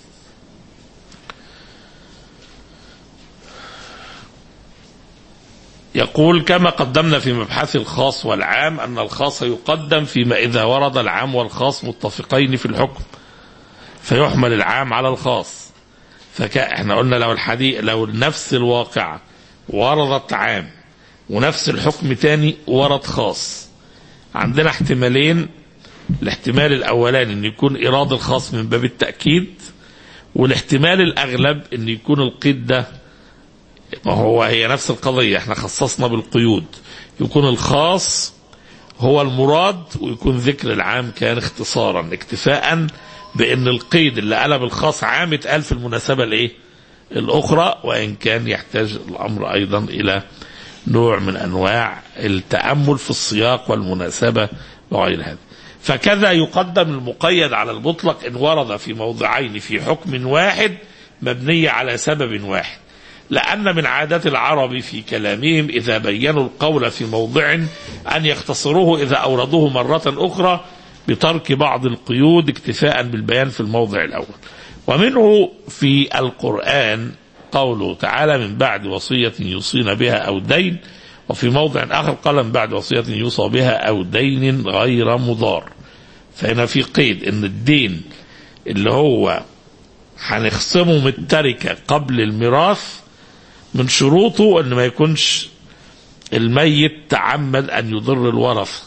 يقول كما قدمنا في مبحث الخاص والعام أن الخاص يقدم فيما إذا ورد العام والخاص متفقين في الحكم فيحمل العام على الخاص فاحنا قلنا لو الحديث لو نفس الواقعة وردت عام ونفس الحكم تاني ورد خاص عندنا احتمالين الاحتمال الاولاني ان يكون ايراد الخاص من باب التاكيد والاحتمال الاغلب ان يكون القيد ده ما هو هي نفس القضيه احنا خصصنا بالقيود يكون الخاص هو المراد ويكون ذكر العام كان اختصارا اكتفاء بان القيد اللي قلب الخاص عام اتقال في المناسبه الايه؟ الاخرى وان كان يحتاج الامر ايضا الى نوع من انواع التامل في السياق والمناسبه وغير هذا. فكذا يقدم المقيد على المطلق ان ورد في موضعين في حكم واحد مبني على سبب واحد. لأن من عادات العرب في كلامهم إذا بينوا القول في موضع أن يختصروه إذا أوردوه مرة أخرى بترك بعض القيود اكتفاء بالبيان في الموضع الأول ومنه في القرآن قوله تعالى من بعد وصية يوصين بها أو دين وفي موضع آخر قال من بعد وصية يوصى بها أو دين غير مضار فهنا في قيد ان الدين اللي هو هنخصمه من التركة قبل الميراث من شروطه ان ما يكونش الميت تعمد ان يضر الورثة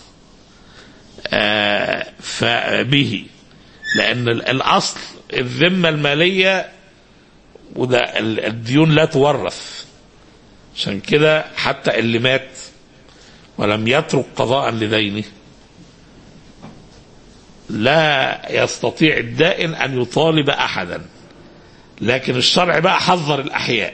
آه فبه لان الاصل الذمة المالية وده الديون لا تورث عشان كده حتى اللي مات ولم يترك قضاء لدينه لا يستطيع الدائن ان يطالب احدا لكن الشرع بقى حذر الاحياء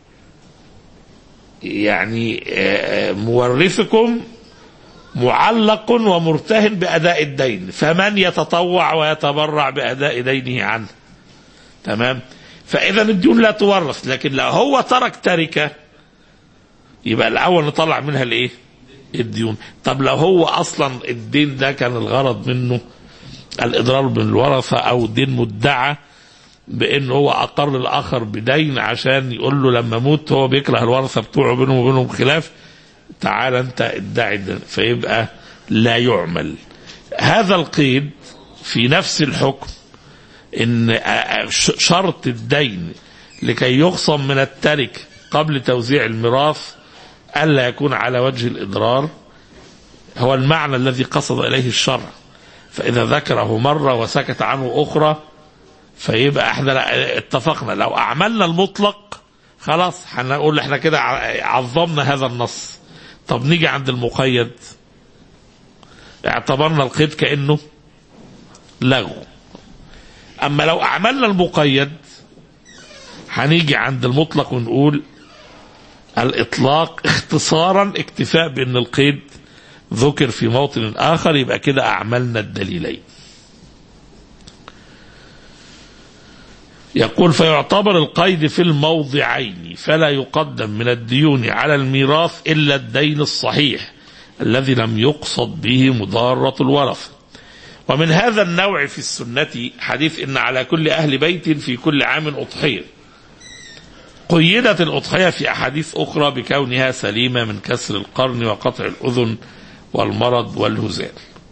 يعني مورثكم معلق ومرتهن باداء الدين فمن يتطوع ويتبرع باداء دينه عنه تمام فاذا الديون لا تورث لكن لو هو ترك تركه يبقى الاول نطلع منها الايه الديون طب لو هو اصلا الدين ده كان الغرض منه الاضرار بالورثه او دين مدعى بان هو اقر الاخر بدين عشان يقول له لما اموت هو بيكره الورثه بتوعه بينهم وبينهم خلاف تعال انت ادعي الدين فيبقى لا يعمل هذا القيد في نفس الحكم ان شرط الدين لكي يخصم من الترك قبل توزيع الميراث الا يكون على وجه الاضرار هو المعنى الذي قصد اليه الشرع فاذا ذكره مره وسكت عنه اخرى فيبقى احنا اتفقنا لو اعملنا المطلق خلاص هنقول احنا كده ع- عظمنا هذا النص طب نيجي عند المقيد اعتبرنا القيد كأنه لغو أما لو أعملنا المقيد هنيجي عند المطلق ونقول الإطلاق اختصارا اكتفاء بأن القيد ذكر في موطن آخر يبقى كده أعملنا الدليلين يقول فيعتبر القيد في الموضعين فلا يقدم من الديون على الميراث إلا الدين الصحيح الذي لم يقصد به مضارة الورثة ومن هذا النوع في السنة حديث إن على كل أهل بيت في كل عام أضحية قيدت الأضحية في أحاديث أخرى بكونها سليمة من كسر القرن وقطع الأذن والمرض والهزال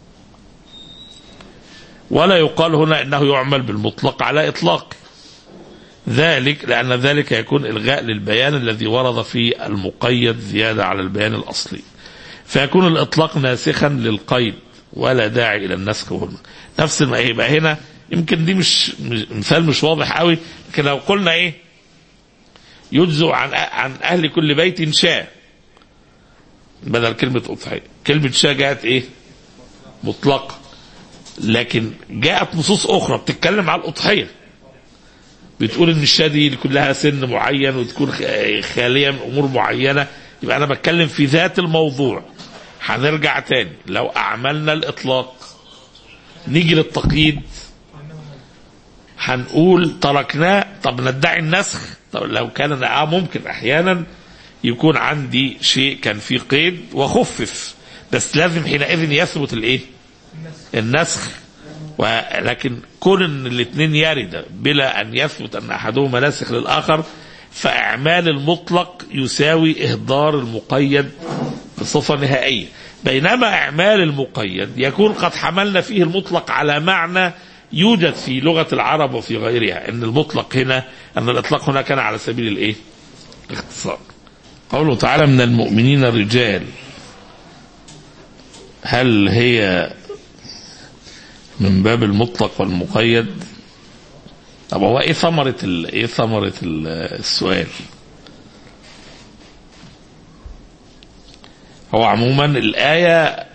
ولا يقال هنا انه يعمل بالمطلق على اطلاق ذلك لان ذلك يكون الغاء للبيان الذي ورد في المقيد زياده على البيان الاصلي فيكون الاطلاق ناسخا للقيد ولا داعي الى النسخ هنا نفس ما يبقى هنا يمكن دي مش مش- مثال مش واضح قوي لكن لو قلنا ايه يجزء عن عن اهل كل بيت شاة بدل كلمه اضحيه كلمه شاة جاءت ايه مطلقه لكن جاءت نصوص اخرى بتتكلم على الاضحيه بتقول ان الشاة دي كلها سن معين وتكون خ- خاليه من امور معينه يبقى انا بتكلم في ذات الموضوع هنرجع تاني لو اعملنا الاطلاق نيجي للتقييد هنقول تركناه طب ندعي النسخ طب لو كان اه ممكن احيانا يكون عندي شيء كان فيه قيد وخفف بس لازم حينئذ يثبت الايه النسخ ولكن كون ان الاثنين يرد بلا ان يثبت ان احدهما ناسخ للاخر فاعمال المطلق يساوي اهدار المقيد بصفه نهائيه بينما اعمال المقيد يكون قد حملنا فيه المطلق على معنى يوجد في لغه العرب وفي غيرها ان المطلق هنا ان الاطلاق هنا كان على سبيل الايه؟ الاختصار. قوله تعالى من المؤمنين رجال هل هي من باب المطلق والمقيد طب هو ايه ثمرة ال... ايه ثمرة ال- السؤال هو عموما الآية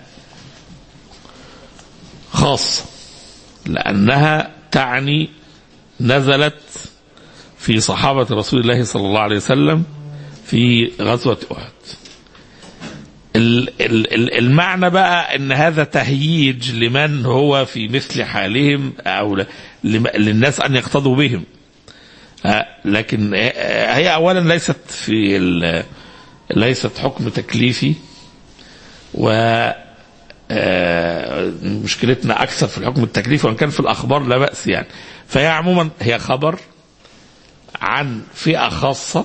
خاصة لأنها تعني نزلت في صحابة رسول الله صلى الله عليه وسلم في غزوة أحد ال- ال- ال- المعنى بقى ان هذا تهييج لمن هو في مثل حالهم او ل- لم- للناس ان يقتضوا بهم آه، لكن آه، هي اولا ليست في ال- ليست حكم تكليفي و آه، مشكلتنا اكثر في الحكم التكليفي وان كان في الاخبار لا باس يعني فهي عموما هي خبر عن فئه خاصه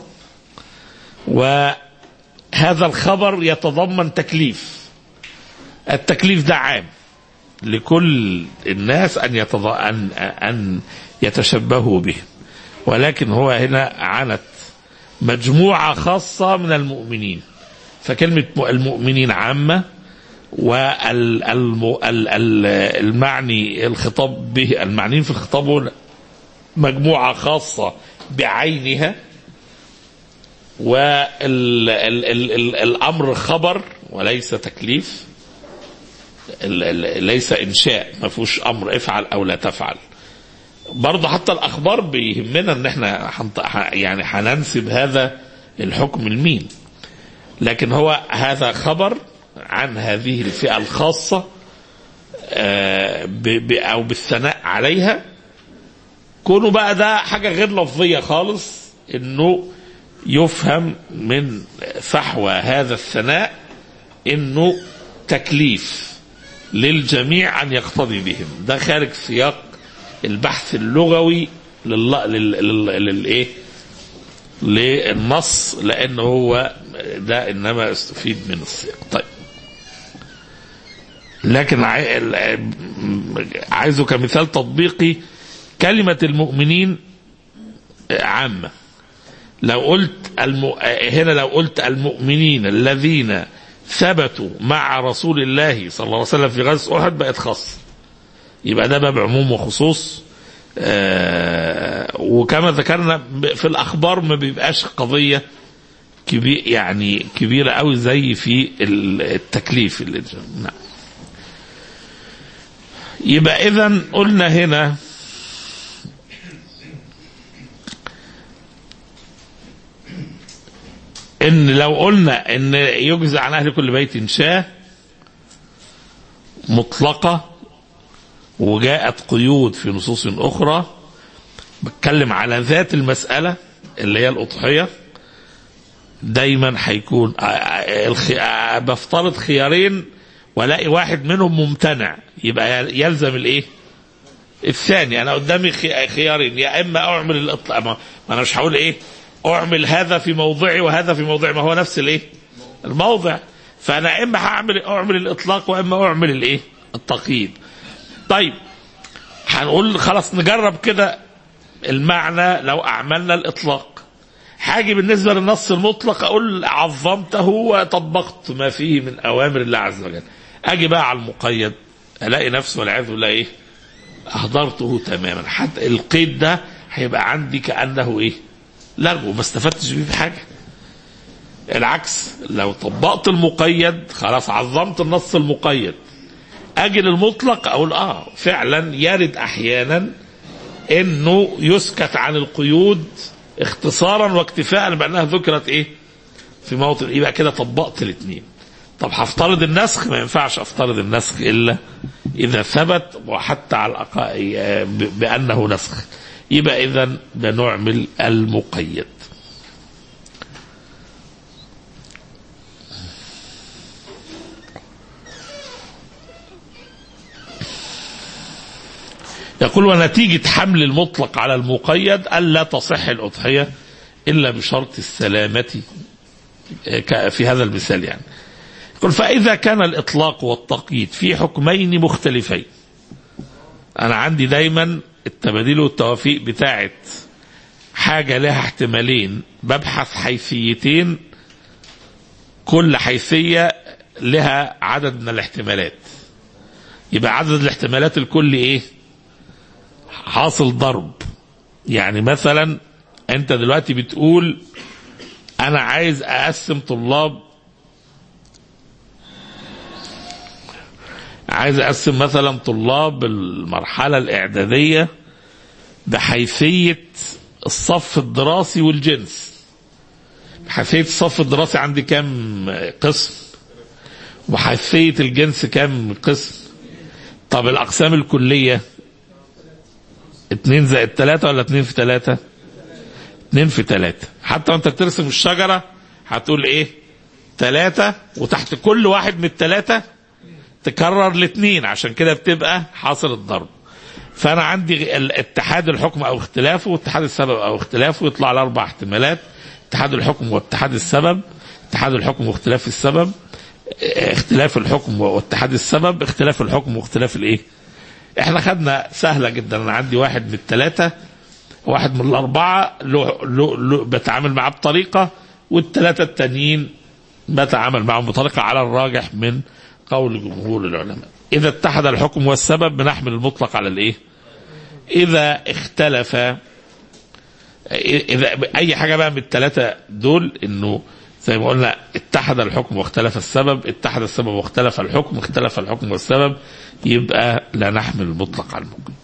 وهذا الخبر يتضمن تكليف التكليف ده عام لكل الناس ان يتض... ان ان يتشبهوا به ولكن هو هنا عنت مجموعه خاصه من المؤمنين فكلمه المؤمنين عامه والمعني الخطاب به المعنيين في الخطاب هنا مجموعه خاصه بعينها والامر خبر وليس تكليف ال- ال- ليس انشاء ما فيهوش امر افعل او لا تفعل برضه حتى الاخبار بيهمنا ان احنا حنط- ح- يعني هننسب هذا الحكم لمين لكن هو هذا خبر عن هذه الفئه الخاصه آه، ب- ب- او بالثناء عليها كونه بقى ده حاجه غير لفظيه خالص انه يفهم من فحوى هذا الثناء انه تكليف للجميع ان يقتضي بهم ده خارج سياق البحث اللغوي لل لل لل للايه للنص لان هو ده انما استفيد من السياق طيب لكن عاي- ال- عايزه كمثال تطبيقي كلمة المؤمنين عامة لو قلت الم... هنا لو قلت المؤمنين الذين ثبتوا مع رسول الله صلى الله عليه وسلم في غزوة أحد بقت خاصة يبقى ده باب عموم وخصوص آه وكما ذكرنا في الاخبار ما بيبقاش قضيه كبير يعني كبيره قوي زي في التكليف اللي نعم يبقى اذا قلنا هنا ان لو قلنا ان يجزى عن اهل كل بيت شاه مطلقه وجاءت قيود في نصوص اخرى بتكلم على ذات المساله اللي هي الاضحيه دايما هيكون بفترض خيارين والاقي واحد منهم ممتنع يبقى يلزم الايه؟ الثاني انا قدامي خيارين يا اما اعمل الاطلاق ما انا مش هقول ايه؟ اعمل هذا في موضعي وهذا في موضعي ما هو نفس الايه؟ الموضع فانا اما هعمل اعمل الاطلاق واما اعمل الايه؟ التقييد. طيب هنقول خلاص نجرب كده المعنى لو اعملنا الاطلاق. حاجة بالنسبة للنص المطلق أقول عظمته وطبقت ما فيه من أوامر الله عز وجل أجي بقى على المقيد ألاقي نفسي والعياذ بالله إيه أحضرته تماما حتى القيد ده هيبقى عندي كأنه إيه لغو ما استفدتش بيه في حاجة العكس لو طبقت المقيد خلاص عظمت النص المقيد أجي للمطلق أقول آه فعلا يرد أحيانا إنه يسكت عن القيود اختصارا واكتفاء بانها ذكرت ايه في موطن يبقى كده طبقت الاثنين طب هفترض النسخ ما ينفعش افترض النسخ الا اذا ثبت وحتى على الأقل بانه نسخ يبقى اذا بنعمل المقيد يقول ونتيجة حمل المطلق على المقيد ألا تصح الأضحية إلا بشرط السلامة في هذا المثال يعني يقول فإذا كان الإطلاق والتقييد في حكمين مختلفين أنا عندي دايما التباديل والتوافيق بتاعت حاجة لها احتمالين ببحث حيثيتين كل حيثية لها عدد من الاحتمالات يبقى عدد الاحتمالات الكل ايه حاصل ضرب يعني مثلا انت دلوقتي بتقول انا عايز اقسم طلاب عايز اقسم مثلا طلاب المرحله الاعداديه بحيثيه الصف الدراسي والجنس بحيثيه الصف الدراسي عندي كام قسم وحيثيه الجنس كام قسم طب الاقسام الكليه اتنين زائد تلاتة ولا اتنين في تلاتة اتنين في تلاتة حتى وانت بترسم الشجرة هتقول ايه تلاتة وتحت كل واحد من التلاتة تكرر الاثنين عشان كده بتبقى حاصل الضرب فانا عندي اتحاد الحكم او اختلافه واتحاد السبب او اختلافه يطلع على اربع احتمالات اتحاد الحكم واتحاد السبب اتحاد الحكم واختلاف السبب اختلاف الحكم واتحاد السبب اختلاف الحكم واختلاف الايه احنا خدنا سهله جدا انا عندي واحد من الثلاثه واحد من الاربعه له له له بتعامل معاه بطريقه والثلاثه التانيين بتعامل معهم بطريقه على الراجح من قول جمهور العلماء اذا اتحد الحكم والسبب بنحمل المطلق على الايه اذا اختلف اذا اي حاجه بقى من الثلاثه دول انه زي ما قلنا اتحد الحكم واختلف السبب اتحد السبب واختلف الحكم اختلف الحكم والسبب يبقى لا نحمل المطلق على المقيد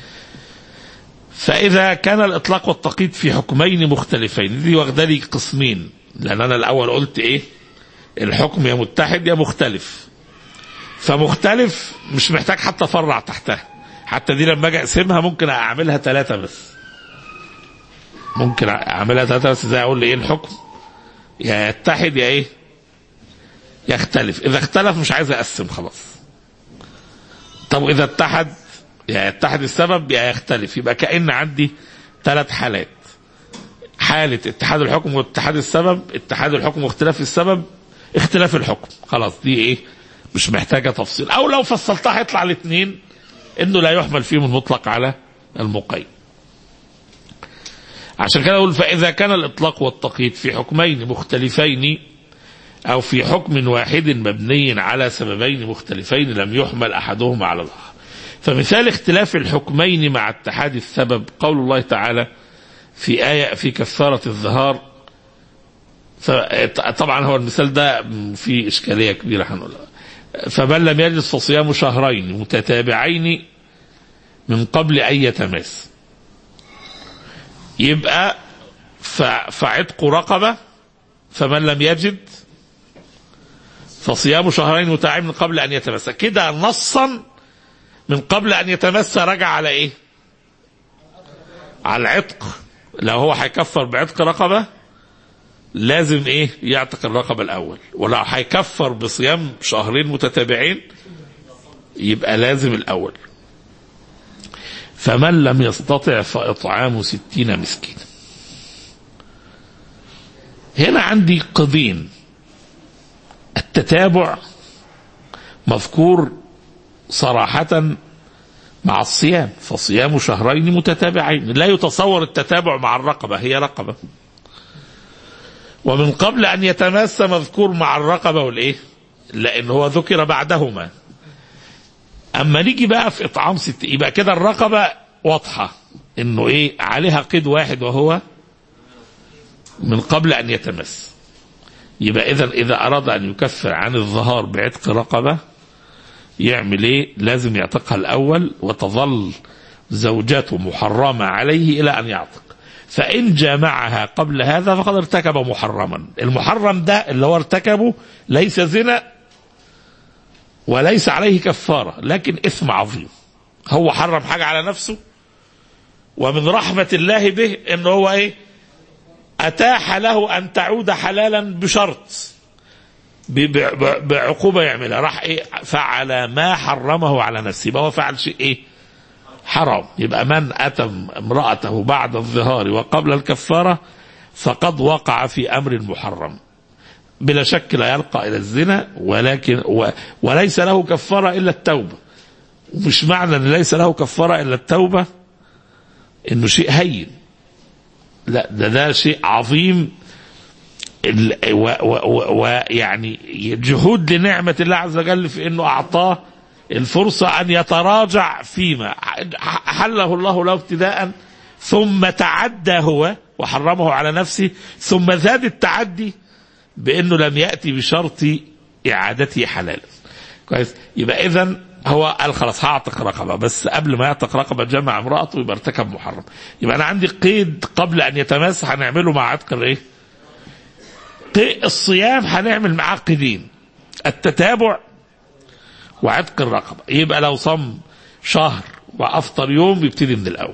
فإذا كان الإطلاق والتقييد في حكمين مختلفين دي واخده لي قسمين لأن أنا الأول قلت إيه الحكم يا متحد يا مختلف فمختلف مش محتاج حتى أفرع تحتها حتى دي لما أجي أقسمها ممكن أعملها ثلاثة بس ممكن أعملها ثلاثة بس زي أقول إيه الحكم يا يتحد يا إيه يختلف إذا اختلف مش عايز أقسم خلاص طب إذا اتحد يا يتحد السبب يا يختلف يبقى كأن عندي ثلاث حالات حالة اتحاد الحكم واتحاد السبب اتحاد الحكم واختلاف السبب اختلاف الحكم خلاص دي ايه مش محتاجة تفصيل او لو فصلتها هيطلع الاثنين انه لا يحمل فيهم المطلق على المقيد عشان كده اقول فاذا كان الاطلاق والتقييد في حكمين مختلفين او في حكم واحد مبني على سببين مختلفين لم يحمل احدهما على الاخر فمثال اختلاف الحكمين مع اتحاد السبب قول الله تعالى في آية في كفارة الظهار طبعا هو المثال ده فيه إشكالية كبيرة هنقولها فمن لم يجد فصيام شهرين متتابعين من قبل أن يتماس يبقى فعتق رقبة فمن لم يجد فصيام شهرين متابعين من قبل أن يتمس كده نصا من قبل أن يتمس رجع على إيه على العتق لو هو هيكفر بعتق رقبة لازم ايه يعتق الرقبة الاول ولو هيكفر بصيام شهرين متتابعين يبقى لازم الاول فمن لم يستطع فاطعام ستين مسكينا هنا عندي قضين التتابع مذكور صراحة مع الصيام فصيام شهرين متتابعين لا يتصور التتابع مع الرقبة هي رقبة ومن قبل أن يتماس مذكور مع الرقبة والإيه لأن هو ذكر بعدهما أما نيجي بقى في إطعام ست يبقى كده الرقبة واضحة إنه إيه عليها قيد واحد وهو من قبل أن يتمس يبقى إذا إذا أراد أن يكفر عن الظهار بعتق رقبة يعمل إيه لازم يعتقها الأول وتظل زوجته محرمة عليه إلى أن يعتق فإن جامعها قبل هذا فقد ارتكب محرما المحرم ده اللي هو ارتكبه ليس زنا وليس عليه كفارة لكن إثم عظيم هو حرم حاجة على نفسه ومن رحمة الله به إن هو إيه أتاح له أن تعود حلالا بشرط بعقوبة يعملها راح إيه فعل ما حرمه على نفسه يبقى هو فعل شيء إيه حرام يبقى من أتى امرأته بعد الظهار وقبل الكفارة فقد وقع في أمر محرم بلا شك لا يلقى إلى الزنا ولكن و وليس له كفارة إلا التوبة ومش معنى أن ليس له كفارة إلا التوبة إنه شيء هين لا ده ده شيء عظيم ويعني جهود لنعمة الله عز وجل في أنه أعطاه الفرصة أن يتراجع فيما حله الله له ابتداء ثم تعدى هو وحرمه على نفسه ثم زاد التعدي بأنه لم يأتي بشرط إعادته حلالا كويس يبقى إذا هو قال خلاص هعتق رقبة بس قبل ما يعتق رقبة جمع امرأته يبقى ارتكب محرم يبقى أنا عندي قيد قبل أن يتماس هنعمله مع عتق الإيه؟ الصيام هنعمل معاه قيدين التتابع وعتق الرقبة يبقى لو صم شهر وأفطر يوم يبتدي من الأول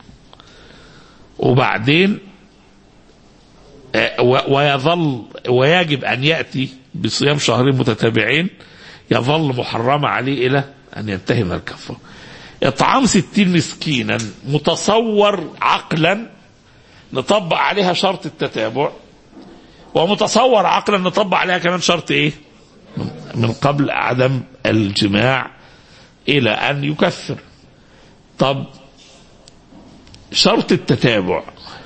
وبعدين ويظل ويجب أن يأتي بصيام شهرين متتابعين يظل محرمة عليه إلى أن ينتهي من الكفارة إطعام ستين مسكينا متصور عقلا نطبق عليها شرط التتابع ومتصور عقلا نطبق عليها كمان شرط ايه من قبل عدم الجماع الى ان يكفر طب شرط التتابع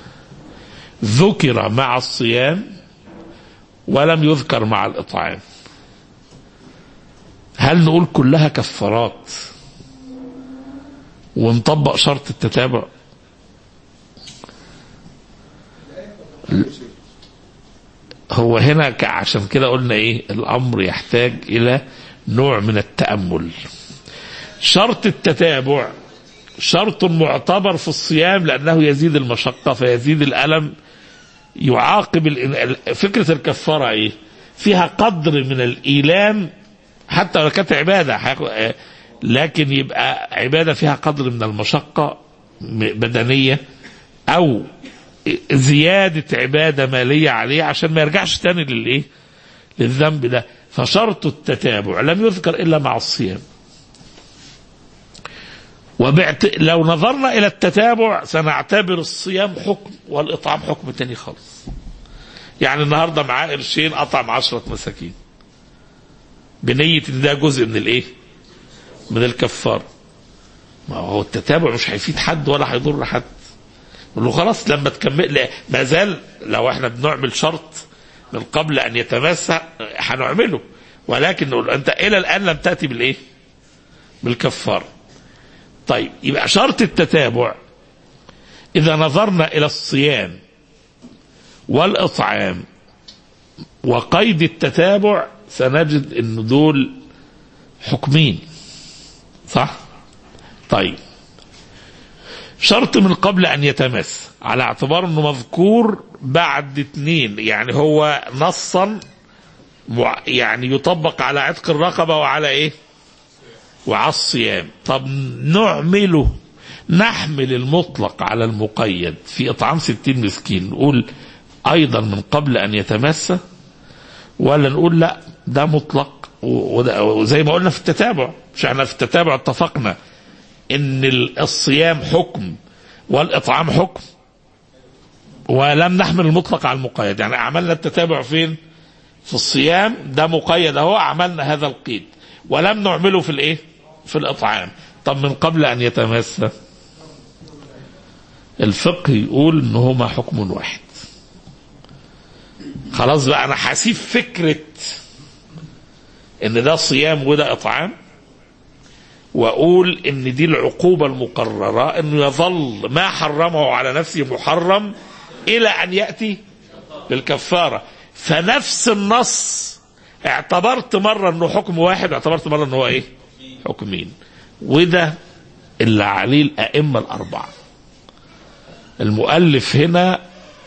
ذكر مع الصيام ولم يذكر مع الاطعام هل نقول كلها كفارات ونطبق شرط التتابع هو هنا عشان كده قلنا ايه الامر يحتاج الى نوع من التامل شرط التتابع شرط معتبر في الصيام لانه يزيد المشقه فيزيد الالم يعاقب فكره الكفاره ايه فيها قدر من الايلام حتى لو كانت عباده لكن يبقى عباده فيها قدر من المشقه بدنيه او زيادة عبادة مالية عليه عشان ما يرجعش تاني للإيه للذنب ده فشرط التتابع لم يذكر إلا مع الصيام وبعت... لو نظرنا إلى التتابع سنعتبر الصيام حكم والإطعام حكم تاني خالص يعني النهاردة معاه قرشين أطعم عشرة مساكين بنية إن ده جزء من الإيه من الكفار ما هو التتابع مش هيفيد حد ولا هيضر حد له خلاص لما تكمل ما زال لو احنا بنعمل شرط من قبل ان يتماس هنعمله ولكن نقول انت الى الان لم تاتي بالايه؟ بالكفاره. طيب يبقى شرط التتابع إذا نظرنا إلى الصيام والإطعام وقيد التتابع سنجد أن دول حكمين صح؟ طيب شرط من قبل أن يتمس على اعتبار أنه مذكور بعد اتنين يعني هو نصا مع- يعني يطبق على عتق الرقبة وعلى إيه؟ وعلى الصيام طب نعمله نحمل المطلق على المقيد في إطعام ستين مسكين نقول أيضا من قبل أن يتمس ولا نقول لا ده مطلق و- وده- وزي ما قلنا في التتابع مش احنا في التتابع اتفقنا ان ال- الصيام حكم والاطعام حكم ولم نحمل المطلق على المقيد يعني عملنا التتابع فين في الصيام ده مقيد اهو عملنا هذا القيد ولم نعمله في الايه في الاطعام طب من قبل ان يتمس الفقه يقول ان هما حكم واحد خلاص بقى انا هسيب فكره ان ده صيام وده اطعام واقول ان دي العقوبه المقرره انه يظل ما حرمه على نفسه محرم الى ان ياتي بالكفاره فنفس النص اعتبرت مره انه حكم واحد اعتبرت مره انه هو ايه حكمين وده اللي عليه الائمه الاربعه المؤلف هنا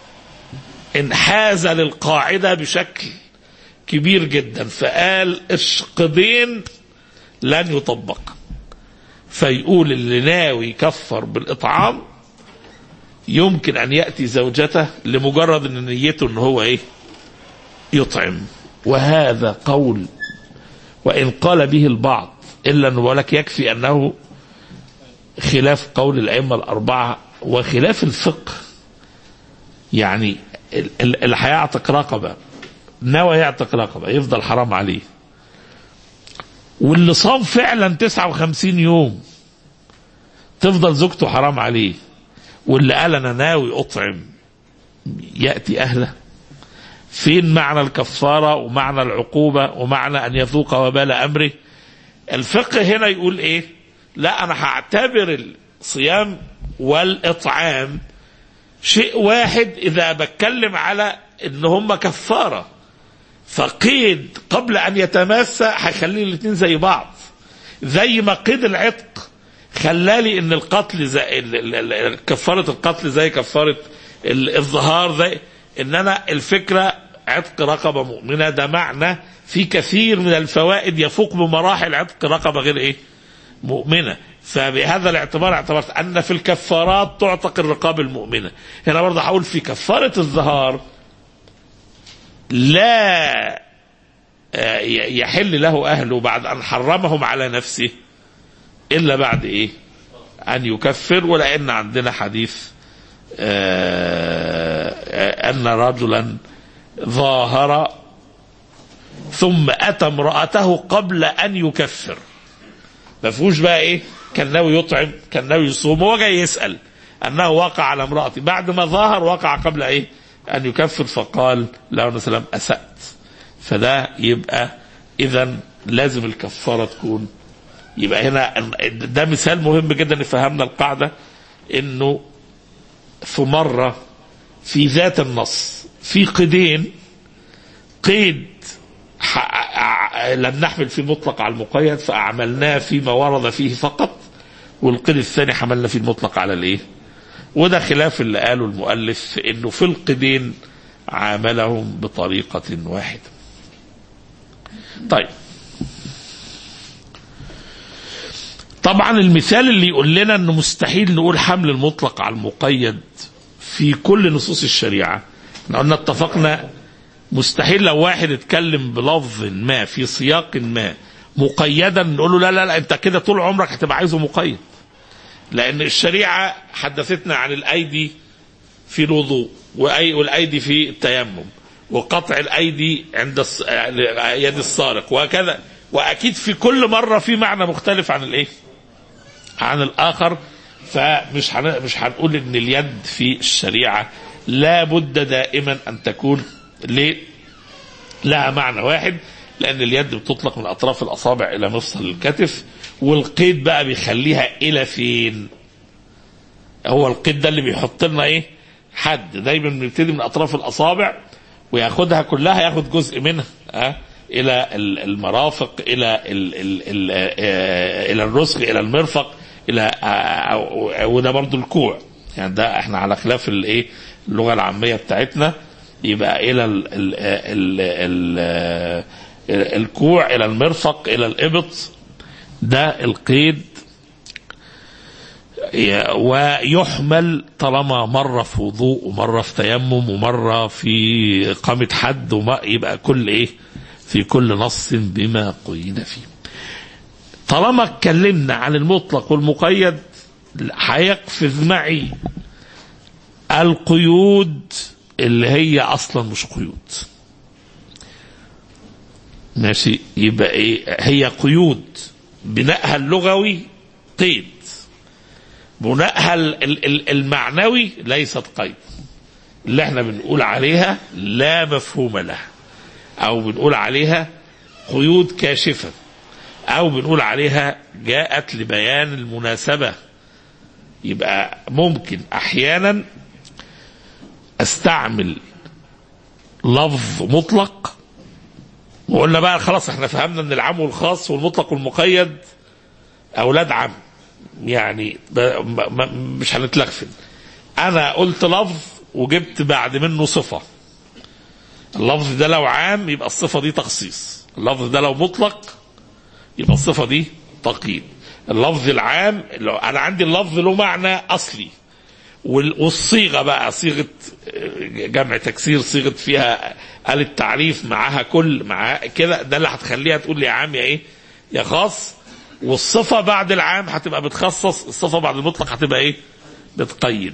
انحاز للقاعده بشكل كبير جدا فقال الشقدين لن يطبق فيقول اللي ناوي يكفر بالإطعام يمكن أن يأتي زوجته لمجرد أن نيته أن هو إيه يطعم وهذا قول وإن قال به البعض إلا أنه لك يكفي أنه خلاف قول الأئمة الأربعة وخلاف الفقه يعني ال- ال- اللي هيعتق رقبة نوى يعتق رقبة يفضل حرام عليه واللي صام فعلا 59 يوم تفضل زوجته حرام عليه واللي قال انا ناوي اطعم ياتي اهله فين معنى الكفاره ومعنى العقوبه ومعنى ان يذوق وبال امره الفقه هنا يقول ايه لا انا هعتبر الصيام والاطعام شيء واحد اذا بتكلم على ان هم كفاره فقيد قبل ان يتماسى هيخلي الاثنين زي بعض زي ما قيد العتق خلالي ان القتل زي ال- ال- ال- كفاره القتل زي كفاره ال- الظهار زي ان انا الفكره عتق رقبه مؤمنه ده معنى في كثير من الفوائد يفوق بمراحل عتق رقبه غير ايه؟ مؤمنه فبهذا الاعتبار اعتبرت ان في الكفارات تعتق الرقاب المؤمنه هنا برضه هقول في كفاره الظهار لا آه، يحل له اهله بعد ان حرمهم على نفسه الا بعد ايه؟ ان يكفر ولان عندنا حديث آه، آه، ان رجلا ظاهر ثم اتى امراته قبل ان يكفر ما فيهوش بقى ايه؟ كان ناوي يطعم كان ناوي يصوم هو جاي يسال انه وقع على امراته بعد ما ظاهر وقع قبل ايه؟ ان يكفر فقال له النبي سلام اسات فده يبقى اذا لازم الكفاره تكون يبقى هنا ده مثال مهم جدا نفهمنا القاعده انه في مره في ذات النص في قيدين قيد ح- ع- لم نحمل فيه المطلق على المقيد فأعملناه فيما ورد فيه فقط والقيد الثاني حملنا فيه المطلق على الايه وده خلاف اللي قاله المؤلف انه في القيدين عاملهم بطريقة واحدة طيب طبعا المثال اللي يقول لنا انه مستحيل نقول حمل المطلق على المقيد في كل نصوص الشريعة احنا قلنا اتفقنا مستحيل لو واحد اتكلم بلفظ ما في سياق ما مقيدا نقول له لا لا لا انت كده طول عمرك هتبقى عايزه مقيد لان الشريعه حدثتنا عن الايدي في الوضوء وأي والايدي في التيمم وقطع الايدي عند الس- يد السارق وهكذا واكيد في كل مره في معنى مختلف عن الايه؟ عن الاخر فمش هن... مش هنقول ان اليد في الشريعه لا بد دائما ان تكون ليه؟ لها معنى واحد لان اليد بتطلق من اطراف الاصابع الى مفصل الكتف والقيد بقى بيخليها الى فين؟ هو القيد ده اللي بيحط لنا ايه حد دايما بنبتدي من اطراف الاصابع وياخدها كلها ياخد جزء منها ها الى ال- المرافق الى ال ال ال آه، الى الرسغ الى المرفق الى آه، وده برضو الكوع يعني ده احنا على خلاف الايه اللغه العاميه بتاعتنا يبقى الى ال ال ال ال الكوع الى المرفق الى الابط ده القيد ي- ويحمل طالما مرة في وضوء ومرة في تيمم ومرة في إقامة حد وما يبقى كل إيه في كل نص بما قيد فيه طالما اتكلمنا عن المطلق والمقيد هيقفز معي القيود اللي هي أصلا مش قيود ماشي يبقى إيه هي قيود بنائها اللغوي قيد بنائها ال- ال- ال- المعنوي ليست قيد اللي احنا بنقول عليها لا مفهوم لها او بنقول عليها قيود كاشفة او بنقول عليها جاءت لبيان المناسبة يبقى ممكن احيانا استعمل لفظ مطلق وقلنا بقى خلاص احنا فهمنا ان العام والخاص والمطلق والمقيد اولاد عم يعني ب- م- م- مش هنتلغفل انا قلت لفظ وجبت بعد منه صفه اللفظ ده لو عام يبقى الصفه دي تخصيص اللفظ ده لو مطلق يبقى الصفه دي تقييد اللفظ العام لو انا عندي اللفظ له معنى اصلي وال- والصيغه بقى صيغه جمع تكسير صيغه فيها آل التعريف معاها كل معاها كده ده اللي هتخليها تقول لي عام يا ايه يا خاص والصفه بعد العام هتبقى بتخصص الصفه بعد المطلق هتبقى ايه بتقيد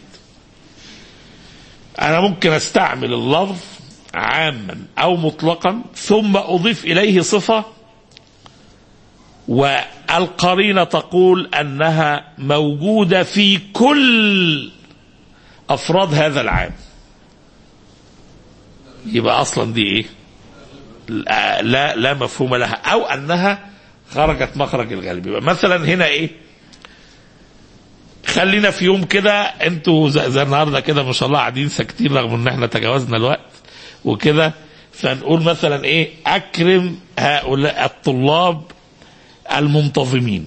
انا ممكن استعمل اللفظ عاما او مطلقا ثم اضيف اليه صفه والقرينه تقول انها موجوده في كل افراد هذا العام يبقى اصلا دي ايه لا لا, لا مفهوم لها او انها خرجت مخرج الغالب يبقى مثلا هنا ايه خلينا في يوم كده انتوا زي, زي النهارده كده ما شاء الله قاعدين ساكتين رغم ان احنا تجاوزنا الوقت وكده فنقول مثلا ايه اكرم هؤلاء الطلاب المنتظمين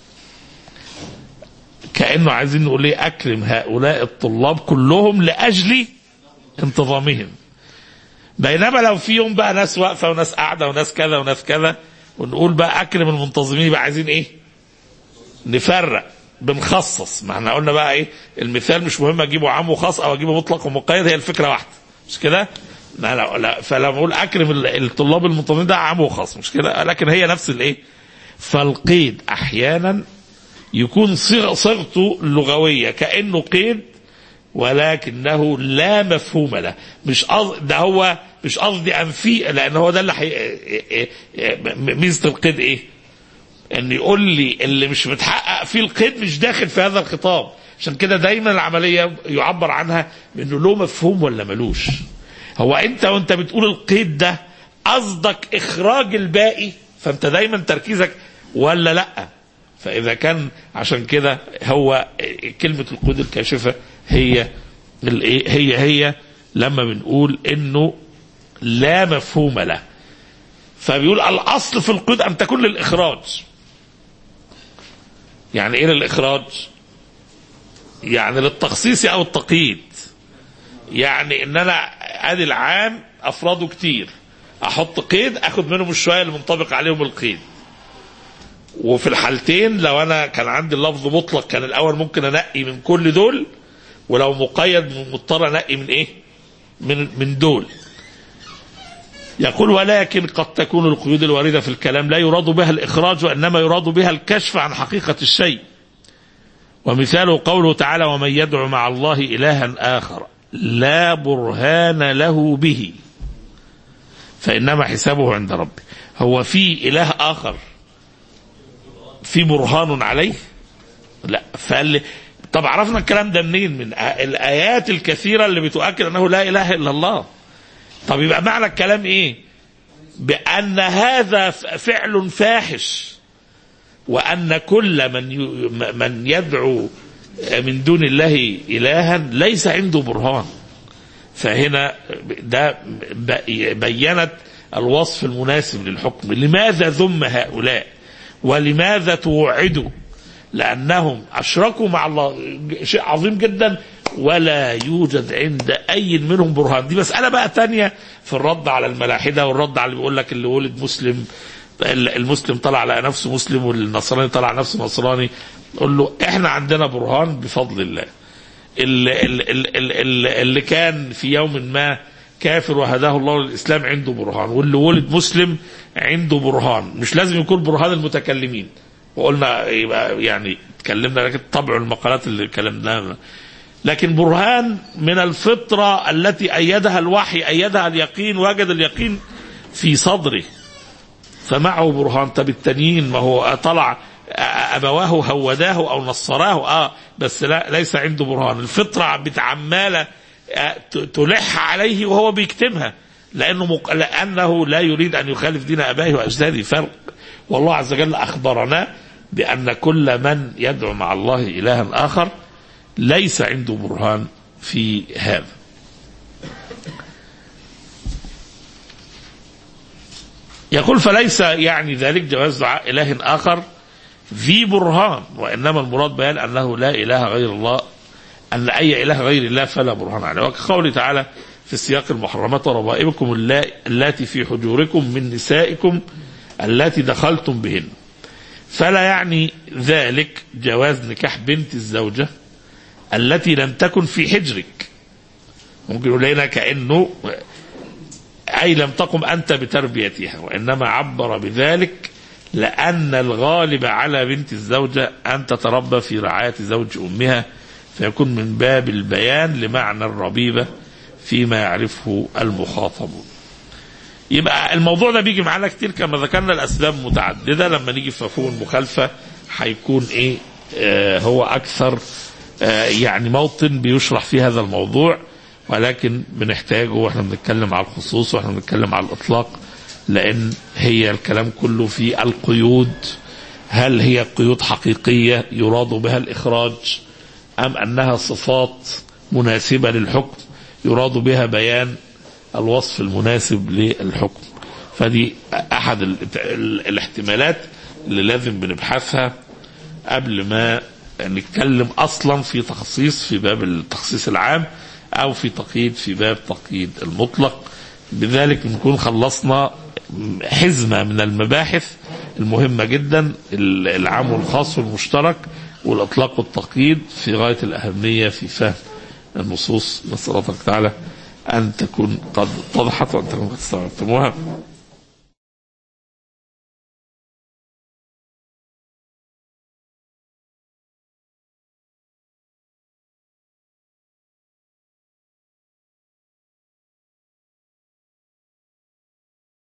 كانه عايزين نقول ايه اكرم هؤلاء الطلاب كلهم لاجل انتظامهم بينما لو في يوم بقى ناس واقفه وناس قاعده وناس كذا وناس كذا ونقول بقى اكرم المنتظمين يبقى عايزين ايه؟ نفرق بنخصص ما احنا قلنا بقى ايه المثال مش مهم اجيبه عام وخاص او اجيبه مطلق ومقيد هي الفكره واحده مش كده؟ لا لا لا فلما اقول اكرم ال- الطلاب المنتظمين ده عام وخاص مش كده؟ لكن هي نفس الايه؟ فالقيد احيانا يكون صيغ- صيغته اللغويه كانه قيد ولكنه لا مفهوم له مش قصد ده هو مش قصدي انفي لان هو ده اللي حي... ميزه القيد ايه؟ ان يقول لي اللي مش متحقق فيه القيد مش داخل في هذا الخطاب عشان كده دايما العمليه يعبر عنها بانه له مفهوم ولا ملوش هو انت وانت بتقول القيد ده قصدك اخراج الباقي فانت دايما تركيزك ولا لا فاذا كان عشان كده هو كلمه القيود الكاشفه هي الايه هي هي لما بنقول انه لا مفهوم له فبيقول الاصل في القيود ان تكون للاخراج يعني ايه للاخراج يعني للتخصيص او التقييد يعني ان انا ادي العام افراده كتير احط قيد اخد منهم الشويه اللي منطبق عليهم القيد وفي الحالتين لو انا كان عندي اللفظ مطلق كان الاول ممكن انقي من كل دول ولو مقيد مضطر انقي من ايه من من دول يقول ولكن قد تكون القيود الواردة في الكلام لا يراد بها الإخراج وإنما يراد بها الكشف عن حقيقة الشيء ومثاله قوله تعالى ومن يدعو مع الله إلها آخر لا برهان له به فإنما حسابه عند ربه هو في إله آخر في برهان عليه لا فقال لي طب عرفنا الكلام ده منين من الآيات الكثيرة اللي بتؤكد أنه لا إله إلا الله طب يبقى معنى الكلام ايه بان هذا فعل فاحش وان كل من من يدعو من دون الله إلها ليس عنده برهان فهنا ده بينت الوصف المناسب للحكم لماذا ذم هؤلاء ولماذا توعدوا لأنهم أشركوا مع الله شيء عظيم جدا ولا يوجد عند أي منهم برهان دي مسألة بقى تانية في الرد على الملاحدة والرد على اللي بيقول لك اللي ولد مسلم المسلم طلع على نفسه مسلم والنصراني طلع على نفسه نصراني قول له احنا عندنا برهان بفضل الله اللي, اللي, اللي كان في يوم ما كافر وهداه الله للاسلام عنده برهان واللي ولد مسلم عنده برهان مش لازم يكون برهان المتكلمين وقلنا يبقى يعني اتكلمنا لكن طبع المقالات اللي كلمناها لكن برهان من الفطرة التي أيدها الوحي أيدها اليقين وجد اليقين في صدره فمعه برهان طب التانيين ما هو طلع أبواه هوداه أو نصراه آه بس لا ليس عنده برهان الفطرة بتعمالة تلح عليه وهو بيكتمها لأنه مق... لأنه لا يريد أن يخالف دين أبائه وأجداده فرق والله عز وجل أخبرنا بأن كل من يدعو مع الله إلها آخر ليس عنده برهان في هذا يقول فليس يعني ذلك جواز دعاء إله آخر ذي برهان وإنما المراد بيان أنه لا إله غير الله أن أي إله غير الله فلا برهان عليه وكقوله تعالى في السياق المحرمات وربائبكم اللاتي في حجوركم من نسائكم اللاتي دخلتم بهن فلا يعني ذلك جواز نكاح بنت الزوجة التي لم تكن في حجرك ممكن يقول لنا كأنه أي لم تقم أنت بتربيتها وإنما عبر بذلك لأن الغالب على بنت الزوجة أن تتربى في رعاية زوج أمها فيكون من باب البيان لمعنى الربيبة فيما يعرفه المخاطبون يبقى الموضوع ده بيجي معانا كتير كما ذكرنا الأسباب متعددة لما نيجي في مفهوم المخالفة هيكون إيه آه هو أكثر آه يعني موطن بيشرح فيه هذا الموضوع ولكن بنحتاجه واحنا بنتكلم على الخصوص واحنا بنتكلم على الإطلاق لأن هي الكلام كله في القيود هل هي قيود حقيقية يراد بها الإخراج أم أنها صفات مناسبة للحكم يراد بها بيان الوصف المناسب للحكم فدي أحد ال ال الاحتمالات اللي لازم بنبحثها قبل ما نتكلم أصلا في تخصيص في باب التخصيص العام أو في تقييد في باب تقييد المطلق بذلك نكون خلصنا حزمة من المباحث المهمة جدا العام والخاص والمشترك والإطلاق والتقييد في غاية الأهمية في فهم النصوص نسأل الله تعالى أن تكون قد اتضحت وأن تكون قد استوعبتموها